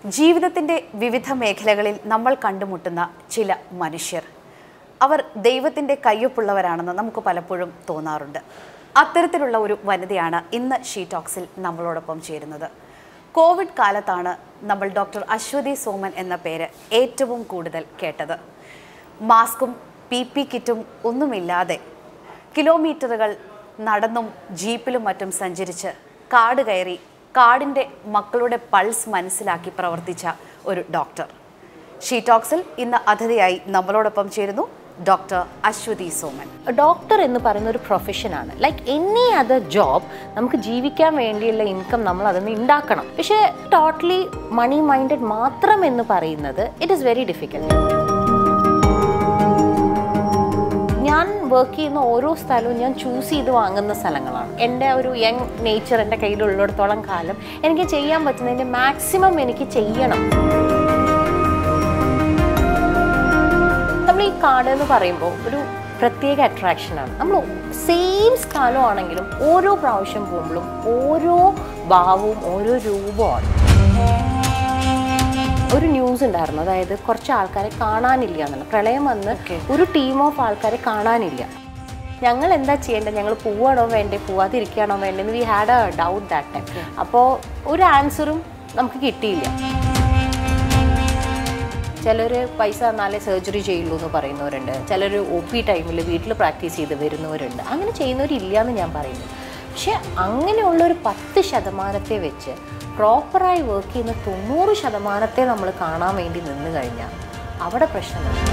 ജീവിതത്തിൻ്റെ വിവിധ മേഖലകളിൽ നമ്മൾ കണ്ടുമുട്ടുന്ന ചില മനുഷ്യർ അവർ ദൈവത്തിൻ്റെ കയ്യൊപ്പുള്ളവരാണെന്ന് നമുക്ക് പലപ്പോഴും തോന്നാറുണ്ട് അത്തരത്തിലുള്ള ഒരു വനിതയാണ് ഇന്ന് ഷീ ടോക്സിൽ നമ്മളോടൊപ്പം ചേരുന്നത് കോവിഡ് കാലത്താണ് നമ്മൾ ഡോക്ടർ അശ്വതി സോമൻ എന്ന പേര് ഏറ്റവും കൂടുതൽ കേട്ടത് മാസ്കും പി പി കിറ്റും ഒന്നുമില്ലാതെ കിലോമീറ്ററുകൾ നടന്നും ജീപ്പിലും മറ്റും സഞ്ചരിച്ച് കാട് കയറി കാടിൻ്റെ മക്കളുടെ പൾസ് മനസ്സിലാക്കി പ്രവർത്തിച്ച ഒരു ഡോക്ടർ ഷീ ടോക്സിൽ ഇന്ന് അതിഥിയായി നമ്മളോടൊപ്പം ചേരുന്നു ഡോക്ടർ അശ്വതി സോമൻ ഡോക്ടർ എന്ന് പറയുന്ന ഒരു പ്രൊഫഷനാണ് ലൈക്ക് എനി അതർ ജോബ് നമുക്ക് ജീവിക്കാൻ വേണ്ടിയുള്ള ഇൻകം നമ്മൾ അതിൽ നിന്ന് ഉണ്ടാക്കണം പക്ഷേ ടോട്ടലി മണി മൈൻഡഡ് മാത്രം എന്ന് പറയുന്നത് ഇറ്റ് ഈസ് വെരി ഡിഫിക്കൽട്ട് ഞാൻ വർക്ക് ചെയ്യുന്ന ഓരോ സ്ഥലവും ഞാൻ ചൂസ് ചെയ്ത് വാങ്ങുന്ന സ്ഥലങ്ങളാണ് എൻ്റെ ഒരു യങ് നേച്ചർ എൻ്റെ കയ്യിലുള്ളിടത്തോളം കാലം എനിക്ക് ചെയ്യാൻ പറ്റുന്നതിൻ്റെ മാക്സിമം എനിക്ക് ചെയ്യണം നമ്മൾ ഈ കാട് എന്ന് പറയുമ്പോൾ ഒരു പ്രത്യേക അട്രാക്ഷനാണ് നമ്മൾ സെയിം സ്ഥലമാണെങ്കിലും ഓരോ പ്രാവശ്യം പോകുമ്പോഴും ഓരോ ഭാവവും ഓരോ രൂപമാണ് ഒരു ന്യൂസ് ഉണ്ടായിരുന്നു അതായത് കുറച്ച് ആൾക്കാരെ കാണാനില്ല എന്നുള്ള പ്രളയം വന്ന് ഒരു ടീം ഓഫ് ആൾക്കാരെ കാണാനില്ല ഞങ്ങൾ എന്താ ചെയ്യേണ്ടത് ഞങ്ങൾ പോവാണോ വേണ്ടേ പോവാതിരിക്കുകയാണോ വേണ്ടത് we had a doubt that time അപ്പോൾ ഒരു ആൻസറും നമുക്ക് കിട്ടിയില്ല ചിലർ പൈസ തന്നാലേ സർജറി ചെയ്യുള്ളൂ എന്ന് പറയുന്നവരുണ്ട് ചിലർ ഒ പി ടൈമിൽ വീട്ടിൽ പ്രാക്ടീസ് ചെയ്ത് വരുന്നവരുണ്ട് അങ്ങനെ ചെയ്യുന്നവരില്ല എന്ന് ഞാൻ പറയുന്നു പക്ഷെ അങ്ങനെയുള്ള ഒരു പത്ത് ശതമാനത്തെ വെച്ച് പ്രോപ്പറായി വർക്ക് ചെയ്യുന്ന തൊണ്ണൂറ് ശതമാനത്തെ നമ്മൾ കാണാൻ വേണ്ടി നിന്ന് കഴിഞ്ഞാൽ അവിടെ പ്രശ്നമുണ്ട്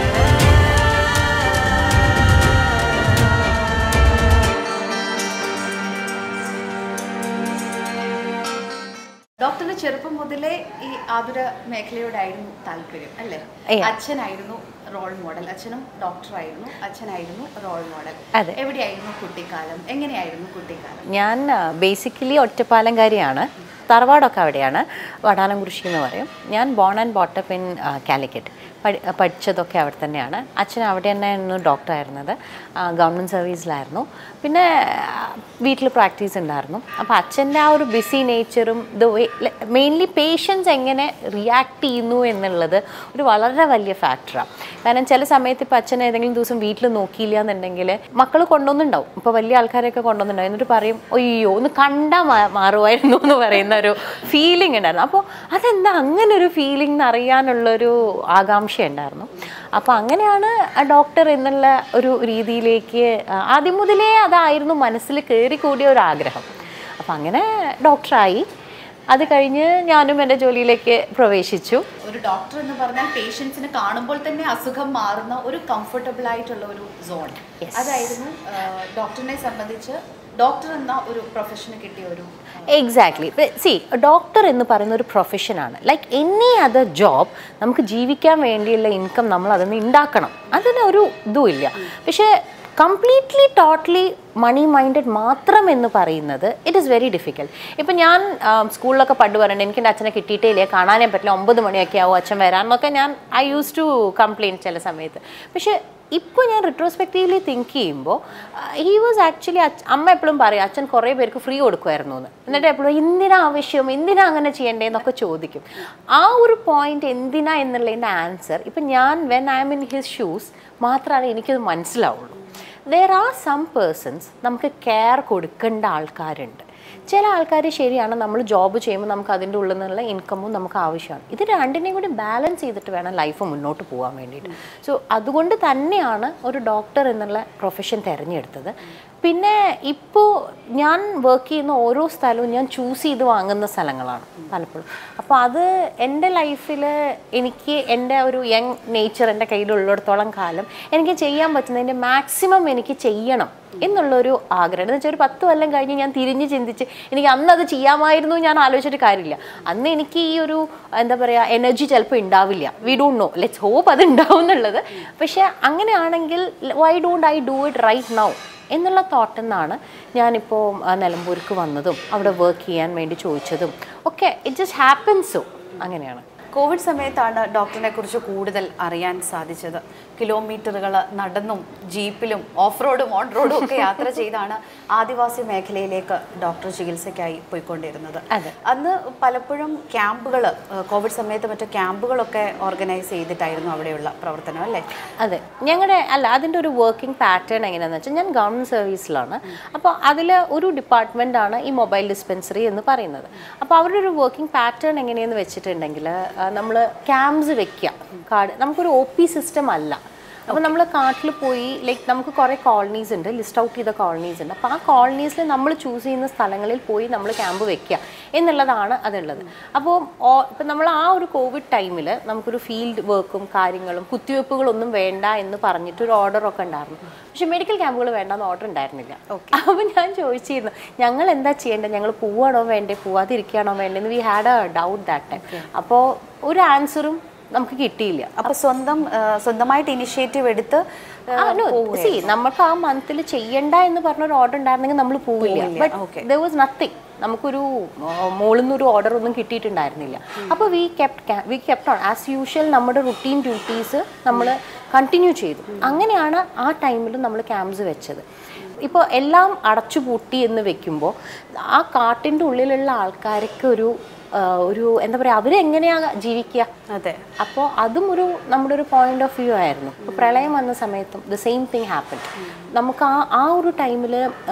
ഡോക്ടറിന് ചെറുപ്പം മുതലേ ഈ ആതുര മേഖലയോടായിരുന്നു താല്പര്യം അല്ലേ Yeah. അച്ഛനായിരുന്നു റോൾ മോഡൽ അച്ഛനും ഡോക്ടറായിരുന്നു അച്ഛനായിരുന്നു റോൾ മോഡൽ അതെ. എവിടെയായിരുന്നു കുട്ടിക്കാലം എങ്ങനെയായിരുന്നു കുട്ടിക്കാലം ഞാൻ ബേസിക്കലി ഒറ്റപ്പാലംകാരിയാണ് തറവാടൊക്കെ അവിടെയാണ് വടാനംകുറിശി എന്ന് പറയും ഞാൻ born and brought up in Calicut പഠി പഠിച്ചതൊക്കെ അവിടെ തന്നെയാണ് അച്ഛൻ അവിടെ തന്നെയായിരുന്നു ഡോക്ടറായിരുന്നത് ഗവൺമെൻറ് സർവീസിലായിരുന്നു പിന്നെ വീട്ടിൽ പ്രാക്ടീസ് ഉണ്ടായിരുന്നു അപ്പോൾ അച്ഛൻ്റെ ആ ഒരു ബിസി നേച്ചറും ഇത് മെയിൻലി പേഷ്യൻസ് എങ്ങനെ റിയാക്ട് ചെയ്യുന്നു എന്നുള്ളത് ഒരു വളരെ വലിയ ഫാക്ടറാണ് കാരണം ചില സമയത്ത് ഇപ്പോൾ അച്ഛൻ ഏതെങ്കിലും ദിവസം വീട്ടിൽ നോക്കിയില്ല എന്നുണ്ടെങ്കിൽ മക്കൾ കൊണ്ടുവന്നുണ്ടാവും ഇപ്പോൾ വലിയ ആൾക്കാരെയൊക്കെ കൊണ്ടുവന്നുണ്ടാവും എന്നിട്ട് പറയും അയ്യോ ഒന്ന് കണ്ടാൽ മാറുമായിരുന്നു എന്ന് പറയുന്ന ഒരു ഫീലിംഗ് ഉണ്ടായിരുന്നു അപ്പോൾ അതെന്താ അങ്ങനെ ഒരു ഫീലിംഗ് എന്ന് അറിയാനുള്ളൊരു ആകാംക്ഷ ഉണ്ടായിരുന്നു അപ്പോൾ അങ്ങനെയാണ് ആ ഡോക്ടർ എന്നുള്ള ഒരു രീതിയിലേക്ക് ആ, ആദ്യം മുതലേ അതായിരുന്നു മനസ്സിൽ കയറി കൂടിയ ഒരു ആഗ്രഹം അപ്പോൾ അങ്ങനെ ഡോക്ടറായി അത് കഴിഞ്ഞ് ഞാനും എൻ്റെ ജോലിയിലേക്ക് പ്രവേശിച്ചു ഒരു ഡോക്ടർ എന്ന് പറഞ്ഞാൽ പേഷ്യൻസിന് കാണുമ്പോൾ തന്നെ അസുഖം മാറുന്ന ഒരു കംഫർട്ടബിൾ ആയിട്ടുള്ള ഒരു സോൺ Yes. അതായിരുന്നു ഡോക്ടറിനെ സംബന്ധിച്ച് ഡോക്ടർ എന്ന ഒരു പ്രൊഫഷന് കിട്ടിയ ഒരു എക്സാക്ട്ലി സി ഡോക്ടർ എന്ന് പറയുന്ന ഒരു പ്രൊഫഷനാണ് ലൈക്ക് എനി അതർ ജോബ് നമുക്ക് ജീവിക്കാൻ വേണ്ടിയുള്ള ഇൻകം നമ്മൾ അതിൽ നിന്ന് ഉണ്ടാക്കണം അതിനൊരു ഇതും ഇല്ല പക്ഷേ കംപ്ലീറ്റ്ലി ടോട്ടലി മണി മൈൻഡഡ് മാത്രം എന്ന് പറയുന്നത് ഇറ്റ് ഈസ് വെരി ഡിഫിക്കൽട്ട് ഇപ്പം ഞാൻ ആം, സ്കൂളിലൊക്കെ പണ്ട് പറയുന്നത് എനിക്ക് എൻ്റെ അച്ഛനെ കിട്ടിയിട്ടേ ഇല്ല കാണാനേ പറ്റില്ല ഒമ്പത് മണിയൊക്കെ ആവും അച്ഛൻ വരാമെന്നൊക്കെ ഞാൻ ഐ യൂസ് ടു കംപ്ലെയിൻ ചില സമയത്ത് പക്ഷേ ഇപ്പോൾ ഞാൻ റിട്രോസ്പെക്റ്റീവ്ലി തിങ്ക് ചെയ്യുമ്പോൾ ഹി വാസ് ആക്ച്വലി അമ്മ എപ്പോഴും പറയും അച്ഛൻ കുറേ പേർക്ക് ഫ്രീ കൊടുക്കുമായിരുന്നു എന്ന് എന്നിട്ട് എപ്പോഴും എന്തിനാ ആവശ്യം എന്തിനാ അങ്ങനെ ചെയ്യേണ്ടതെന്നൊക്കെ ചോദിക്കും ആ ഒരു പോയിന്റ് എന്തിനാ എന്നുള്ളതിൻ്റെ ആൻസർ ഇപ്പം ഞാൻ when I am in his shoes മാത്രമാണ് എനിക്കത് മനസ്സിലാവുള്ളൂ ദർ ആർ സം പേഴ്സൺസ് നമുക്ക് കെയർ കൊടുക്കേണ്ട ആൾക്കാരുണ്ട് ചില ആൾക്കാർ ശരിയാണ് നമ്മൾ ജോബ് ചെയ്യുമ്പോൾ നമുക്ക് അതിൻ്റെ ഉള്ളിൽ നിന്നുള്ള ഇൻകമും നമുക്ക് ആവശ്യമാണ് ഇത് രണ്ടിനെയും കൂടി ബാലൻസ് ചെയ്തിട്ട് വേണം ലൈഫ് മുന്നോട്ട് പോകാൻ വേണ്ടിയിട്ട് സോ അതുകൊണ്ട് തന്നെയാണ് ഒരു ഡോക്ടർ എന്നുള്ള പ്രൊഫഷൻ തിരഞ്ഞെടുത്തത് പിന്നെ ഇപ്പോൾ ഞാൻ വർക്ക് ചെയ്യുന്ന ഓരോ സ്ഥലവും ഞാൻ ചൂസ് ചെയ്ത് വാങ്ങുന്ന സ്ഥലങ്ങളാണ് പലപ്പോഴും അപ്പോൾ അത് എൻ്റെ ലൈഫിൽ എനിക്ക് എൻ്റെ ഒരു യങ് നേച്ചർ എൻ്റെ കയ്യിലുള്ളിടത്തോളം കാലം എനിക്ക് ചെയ്യാൻ പറ്റുന്നതിൻ്റെ മാക്സിമം എനിക്ക് ചെയ്യണം എന്നുള്ളൊരു ആഗ്രഹം എന്ന് വെച്ചാൽ ഒരു പത്ത് കൊല്ലം കഴിഞ്ഞ് ഞാൻ തിരിഞ്ഞ് ചിന്തിച്ച് എനിക്ക് അന്ന് അത് ചെയ്യാമായിരുന്നു ഞാൻ ആലോചിച്ചിട്ട് കാര്യമില്ല അന്ന് എനിക്ക് ഈ ഒരു എന്താ പറയുക എനർജി ചിലപ്പോൾ ഉണ്ടാവില്ല we don't know let's hope അത് ഉണ്ടാവും എന്നുള്ളത് പക്ഷേ അങ്ങനെയാണെങ്കിൽ why don't I do it right now എന്നുള്ള തോട്ടിൽ നിന്നാണ് ഞാനിപ്പോൾ ആ, നിലമ്പൂർക്ക് വന്നതും അവിടെ വർക്ക് ചെയ്യാൻ വേണ്ടി ചോദിച്ചതും ഒക്കെ ഇറ്റ് ജസ്റ്റ് ഹാപ്പൻസോ അങ്ങനെയാണ് കോവിഡ് സമയത്താണ് ഡോക്ടറിനെ കുറിച്ച് കൂടുതൽ അറിയാൻ സാധിച്ചത് കിലോമീറ്ററുകൾ നടന്നും ജീപ്പിലും ഓഫ് റോഡും ഓൺ റോഡും ഒക്കെ യാത്ര ചെയ്താണ് ആദിവാസി മേഖലയിലേക്ക് ഡോക്ടർ ചികിത്സയ്ക്കായി പോയിക്കൊണ്ടിരുന്നത് അതെ. അന്ന് പലപ്പോഴും ക്യാമ്പുകൾ കോവിഡ് സമയത്ത് മറ്റു ക്യാമ്പുകളൊക്കെ ഓർഗനൈസ് ചെയ്തിട്ടായിരുന്നു അവിടെയുള്ള പ്രവർത്തനം അല്ലേ അതെ ഞങ്ങളുടെ അല്ല അതിൻ്റെ ഒരു വർക്കിംഗ് പാറ്റേൺ എങ്ങനെയാണെന്ന് വെച്ചാൽ ഞാൻ ഗവൺമെൻറ് സർവീസിലാണ് അപ്പോൾ അതിൽ ഒരു ഡിപ്പാർട്ട്മെൻ്റ് ആണ് ഈ മൊബൈൽ ഡിസ്പെൻസറി എന്ന് പറയുന്നത് അപ്പോൾ അവരുടെ ഒരു വർക്കിംഗ് പാറ്റേൺ എങ്ങനെയെന്ന് വെച്ചിട്ടുണ്ടെങ്കിൽ നമ്മൾ ക്യാമ്പ്സ് വെക്കുക കാർഡ് നമുക്കൊരു ഒ പി സിസ്റ്റം അല്ല അപ്പോൾ നമ്മൾ കാട്ടിൽ പോയി ലൈക്ക് നമുക്ക് കുറേ കോളനീസ് ഉണ്ട് ലിസ്റ്റ് ഔട്ട് ചെയ്ത കോളനീസ് ഉണ്ട് അപ്പോൾ ആ കോളനീസിൽ നമ്മൾ ചൂസ് ചെയ്യുന്ന സ്ഥലങ്ങളിൽ പോയി നമ്മൾ ക്യാമ്പ് വെക്കുക എന്നുള്ളതാണ് അതുള്ളത് അപ്പോൾ ഇപ്പം നമ്മൾ ആ ഒരു കോവിഡ് ടൈമിൽ നമുക്കൊരു ഫീൽഡ് വർക്കും കാര്യങ്ങളും കുത്തിവെപ്പുകളൊന്നും വേണ്ട എന്ന് പറഞ്ഞിട്ട് ഒരു ഓർഡറൊക്കെ ഉണ്ടായിരുന്നു പക്ഷെ മെഡിക്കൽ ക്യാമ്പുകൾ വേണ്ടെന്ന് ഓർഡർ ഉണ്ടായിരുന്നില്ല അപ്പോൾ ഞാൻ ചോദിച്ചിരുന്നു ഞങ്ങൾ എന്താ ചെയ്യേണ്ടത് ഞങ്ങൾ പോവാണോ വേണ്ടേ പോവാതിരിക്കുകയാണോ വേണ്ടതെന്ന് we had a doubt that time അപ്പോൾ ഒരു ആൻസറും നമുക്ക് കിട്ടിയില്ല അപ്പൊ സ്വന്തം ആ, സ്വന്തമായിട്ട് ഇനിഷ്യേറ്റീവ് എടുത്ത് ആ, സി നമുക്ക് ആ മന്തിൽ ചെയ്യണ്ട എന്ന് പറഞ്ഞൊരു ഓർഡർ ഉണ്ടായിരുന്നെങ്കിൽ നമ്മൾ പോവില്ല ബട്ട് ദർ വാസ് നത്തിങ് നമുക്കൊരു മോളിൽ ഒരു ഓർഡർ ഒന്നും കിട്ടിയിട്ടുണ്ടായിരുന്നില്ല അപ്പോൾ we kept we kept on as usual നമ്മുടെ റുട്ടീൻ ഡ്യൂട്ടീസ് നമ്മൾ കണ്ടിന്യൂ ചെയ്തു അങ്ങനെയാണ് ആ ടൈമിൽ നമ്മൾ ക്യാമ്പ്സ് വെച്ചത് ഇപ്പോൾ എല്ലാം അടച്ചുപൂട്ടി എന്ന് വെക്കുമ്പോൾ ആ കാട്ടിൻ്റെ ഉള്ളിലുള്ള ആൾക്കാർക്ക് ഒരു ആ, ഒരു എന്താ പറയുക അവരെങ്ങനെയാണ് ജീവിക്കുക അതെ അപ്പോൾ അതും ഒരു നമ്മുടെ ഒരു പോയിന്റ് ഓഫ് വ്യൂ ആയിരുന്നു ഇപ്പോൾ പ്രളയം വന്ന സമയത്തും ദ സെയിം തിങ് ഹാപ്പൻ നമുക്ക് ആ ആ ഒരു ടൈമിൽ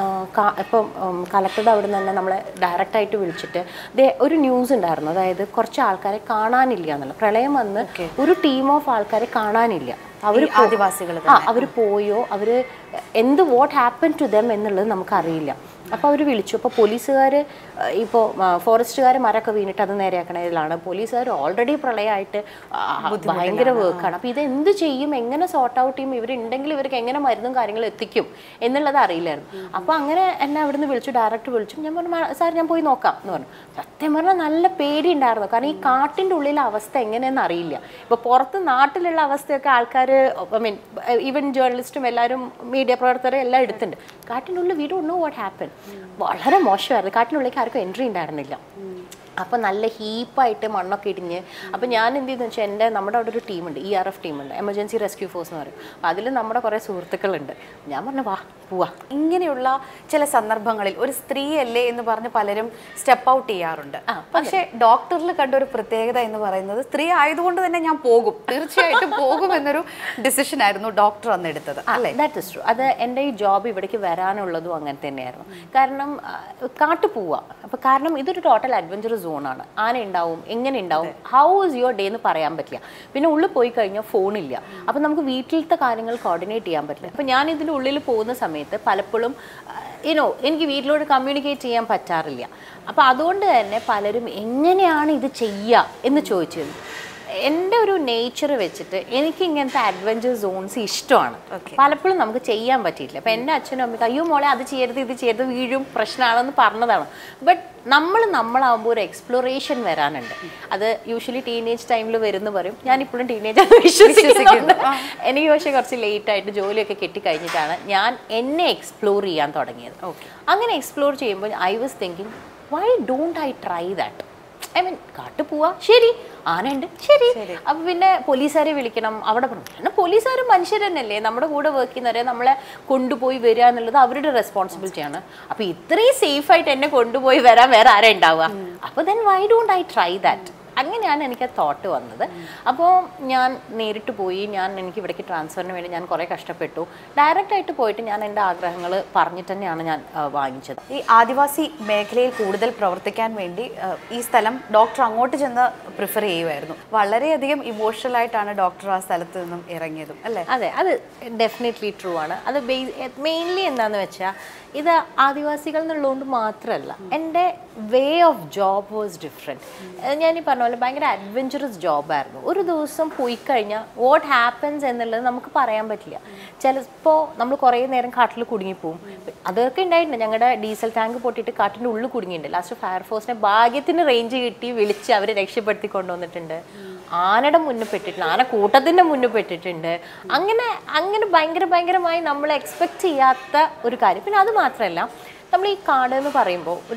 ഇപ്പം കലക്ടറുടെ അവിടെ നിന്ന് തന്നെ നമ്മളെ ഡയറക്റ്റായിട്ട് വിളിച്ചിട്ട് ദേ ഒരു ന്യൂസ് ഉണ്ടായിരുന്നു അതായത് കുറച്ച് ആൾക്കാരെ കാണാനില്ല എന്നുള്ള പ്രളയം വന്ന് ഒരു ടീം ഓഫ് ആൾക്കാരെ കാണാനില്ല അവർ ആദിവാസികൾ ആ അവർ പോയോ അവർ എന്ത് വാട്ട് ഹാപ്പൻ ടു ദം എന്നുള്ളത് നമുക്കറിയില്ല അപ്പോൾ അവർ വിളിച്ചു അപ്പോൾ പോലീസുകാർ ഇപ്പോൾ ഫോറസ്റ്റുകാർ മരമൊക്കെ വീണിട്ട് അത് നേരെയാക്കണതിലാണ് പോലീസുകാർ ഓൾറെഡി പ്രളയമായിട്ട് ആ, ഭയങ്കര വർക്കാണ് അപ്പോൾ ഇത് എന്ത് ചെയ്യും എങ്ങനെ സോർട്ട് ഔട്ട് ചെയ്യും ഇവരുണ്ടെങ്കിൽ ഇവർക്ക് എങ്ങനെ മരുന്നും കാര്യങ്ങളും എത്തിക്കും എന്നുള്ളത് അറിയില്ലായിരുന്നു അപ്പോൾ അങ്ങനെ എന്നെ അവിടുന്ന് വിളിച്ചു ഡയറക്റ്റ് വിളിച്ചു ഞാൻ പറഞ്ഞു "മാ- സാർ ഞാൻ പോയി നോക്കാം എന്ന് പറഞ്ഞു സത്യം പറഞ്ഞാൽ നല്ല പേടി ഉണ്ടായിരുന്നു കാരണം ഈ കാട്ടിൻ്റെ ഉള്ളിലെ അവസ്ഥ എങ്ങനെയെന്ന് അറിയില്ല ഇപ്പോൾ പുറത്ത് നാട്ടിലുള്ള അവസ്ഥയൊക്കെ ആൾക്കാർ ഐ മീൻ ഈവൻ ജേർണലിസ്റ്റും എല്ലാവരും മീഡിയ പ്രവർത്തകരും എല്ലാം എടുത്തിട്ടുണ്ട് കാട്ടിൻ്റെ ഉള്ളിൽ we don't know what happen വളരെ മോശമായിരുന്നു കാട്ടിനുള്ളിലേക്ക് ആർക്കും എൻട്രി ഉണ്ടായിരുന്നില്ല അപ്പോൾ നല്ല ഹീപ്പായിട്ട് മണ്ണൊക്കെ ഇടിഞ്ഞ് അപ്പോൾ ഞാൻ എന്ത് ചെയ്തെന്ന് വെച്ചാൽ എൻ്റെ നമ്മുടെ അവിടെ ഒരു ടീമുണ്ട് ഇ ആർ എഫ് ടീമുണ്ട് എമർജൻസി റെസ്ക്യൂ ഫോഴ്സ് എന്ന് പറയും അപ്പോൾ അതിൽ നമ്മുടെ കുറേ സുഹൃത്തുക്കളുണ്ട് ഞാൻ പറഞ്ഞു വാ പോവാ ഇങ്ങനെയുള്ള ചില സന്ദർഭങ്ങളിൽ ഒരു സ്ത്രീ അല്ലേ എന്ന് പറഞ്ഞ് പലരും സ്റ്റെപ്പ് ഔട്ട് ചെയ്യാറുണ്ട് പക്ഷേ ഡോക്ടറിൽ കണ്ട ഒരു പ്രത്യേകത എന്ന് പറയുന്നത് സ്ത്രീ ആയതുകൊണ്ട് തന്നെ ഞാൻ പോകും തീർച്ചയായിട്ടും പോകും എന്നൊരു ഡിസിഷൻ ആയിരുന്നു ഡോക്ടർ അന്ന് എടുത്തത് അല്ലേ ദാറ്റ് ഇസ് ട്രൂ അത് എൻ്റെ ഈ ജോബ് ഇവിടേക്ക് വരാനുള്ളതും അങ്ങനെ തന്നെയായിരുന്നു കാരണം ആ, കാട്ടു പോവുക അപ്പോൾ കാരണം ഇതൊരു ടോട്ടൽ അഡ്വഞ്ചറസ് സോണാണ് ആന ഉണ്ടാവും എങ്ങനെ ഉണ്ടാവും ഹൗ ഇസ് യുവർ ഡേ എന്ന് പറയാൻ പറ്റില്ല പിന്നെ ഉള്ളിൽ പോയി കഴിഞ്ഞാൽ ഫോണില്ല അപ്പം നമുക്ക് വീട്ടിലത്തെ കാര്യങ്ങൾ കോർഡിനേറ്റ് ചെയ്യാൻ പറ്റില്ല അപ്പം ഞാൻ ഇതിൻ്റെ ഉള്ളിൽ പോകുന്ന സമയത്ത് പലപ്പോഴും യുനോ എനിക്ക് വീട്ടിലോട്ട് കമ്മ്യൂണിക്കേറ്റ് ചെയ്യാൻ പറ്റാറില്ല അപ്പോൾ അതുകൊണ്ട് തന്നെ പലരും എങ്ങനെയാണ് ഇത് ചെയ്യുക എന്ന് ചോദിച്ചിരുന്നു എൻ്റെ ഒരു നേച്ചർ വെച്ചിട്ട് എനിക്ക് ഇങ്ങനത്തെ അഡ്വഞ്ചർ സോൺസ് ഇഷ്ടമാണ് പലപ്പോഴും നമുക്ക് ചെയ്യാൻ പറ്റിയിട്ടില്ല അപ്പം എൻ്റെ അച്ഛനും അമ്മയ്ക്ക് അയ്യോ മോളെ അത് ചെയ്യരുത് ഇത് ചെയ്യരുത് വീഴും പ്രശ്നമാണെന്ന് പറഞ്ഞതാണ് ബട്ട് നമ്മൾ നമ്മളാകുമ്പോൾ ഒരു എക്സ്പ്ലോറേഷൻ വരാനുണ്ട് അത് യൂഷ്വലി ടീനേജ് ടൈമിൽ വരുന്നു പറയും ഞാൻ ഇപ്പോഴും ടീനേജ് ആണ് വിശ്വസിക്കുന്നുണ്ട് എനിക്ക് പക്ഷേ കുറച്ച് ലേറ്റ് ആയിട്ട് ജോലിയൊക്കെ കിട്ടിക്കഴിഞ്ഞിട്ടാണ് ഞാൻ എന്നെ എക്സ്പ്ലോർ ചെയ്യാൻ തുടങ്ങിയത് അങ്ങനെ എക്സ്പ്ലോർ ചെയ്യുമ്പോൾ I was thinking why don't I try that I mean കാട്ടു പോവാ ശരി ആനയുണ്ട് ശരി അപ്പൊ പിന്നെ പോലീസുകാരെ വിളിക്കണം അവിടെ പറഞ്ഞു കാരണം പോലീസുകാർ മനുഷ്യർ തന്നെയല്ലേ നമ്മുടെ കൂടെ വർക്ക് ചെയ്യുന്നവരെ നമ്മളെ കൊണ്ടുപോയി വരിക എന്നുള്ളത് അവരുടെ റെസ്പോൺസിബിലിറ്റിയാണ് അപ്പൊ ഇത്രയും സേഫ് ആയിട്ട് എന്നെ കൊണ്ടുപോയി വരാൻ വേറെ ആരാ ഉണ്ടാവുക അപ്പൊ then why don't I try that അങ്ങനെയാണ് എനിക്ക് ആ തോട്ട് വന്നത് അപ്പോൾ ഞാൻ നേരിട്ട് പോയി ഞാൻ എനിക്ക് ഇവിടേക്ക് ട്രാൻസ്ഫറിന് വേണ്ടി ഞാൻ കുറേ കഷ്ടപ്പെട്ടു ഡയറക്റ്റ് ആയിട്ട് പോയിട്ട് ഞാൻ എൻ്റെ ആഗ്രഹങ്ങൾ പറഞ്ഞിട്ട് തന്നെയാണ് ഞാൻ ആ, വാങ്ങിച്ചത് ഈ ആദിവാസി മേഖലയിൽ കൂടുതൽ പ്രവർത്തിക്കാൻ വേണ്ടി ആ, ഈ സ്ഥലം ഡോക്ടർ അങ്ങോട്ട് ചെന്ന് പ്രിഫർ ചെയ്യുമായിരുന്നു വളരെയധികം ഇമോഷണൽ ആയിട്ടാണ് ഡോക്ടർ ആ സ്ഥലത്ത് നിന്നും ഇറങ്ങിയതും അല്ലേ അതെ അത് ഡെഫിനറ്റ്ലി ട്രൂ ആണ് അത് മെയിൻലി എന്താണെന്ന് വെച്ചാൽ ഇത് ആദിവാസികൾ എന്നുള്ളതുകൊണ്ട് മാത്രമല്ല എൻ്റെ way of job was different ഞാൻ ഈ പറഞ്ഞ പോലെ ഭയങ്കര അഡ്വഞ്ചറസ് ജോബായിരുന്നു ഒരു ദിവസം പോയി കഴിഞ്ഞാൽ വാട്ട് ഹാപ്പൻസ് എന്നുള്ളത് നമുക്ക് പറയാൻ പറ്റില്ല ചിലപ്പോൾ നമ്മൾ കുറേ നേരം കാട്ടിൽ കുടുങ്ങിപ്പോവും അതൊക്കെ ഉണ്ടായിട്ടുണ്ട് ഞങ്ങളുടെ ഡീസൽ ടാങ്ക് പൊട്ടിയിട്ട് കാട്ടിൻ്റെ ഉള്ളിൽ കുടുങ്ങിയിട്ടുണ്ട് ലാസ്റ്റ് ഫയർഫോഴ്സിനെ ഭാഗ്യത്തിന് റേഞ്ച് കിട്ടി വിളിച്ച് അവരെ രക്ഷപ്പെടുത്തി കൊണ്ടുവന്നിട്ടുണ്ട് ആനയുടെ മുന്നിൽ പെട്ടിട്ടുണ്ട് ആന കൂട്ടത്തിൻ്റെ മുന്നിൽ പെട്ടിട്ടുണ്ട് അങ്ങനെ അങ്ങനെ ഭയങ്കര ഭയങ്കരമായി നമ്മൾ എക്സ്പെക്ട് ചെയ്യാത്ത ഒരു കാര്യം പിന്നെ അത് മാത്രമല്ല നമ്മൾ ഈ കാട് എന്ന് പറയുമ്പോൾ ഒരു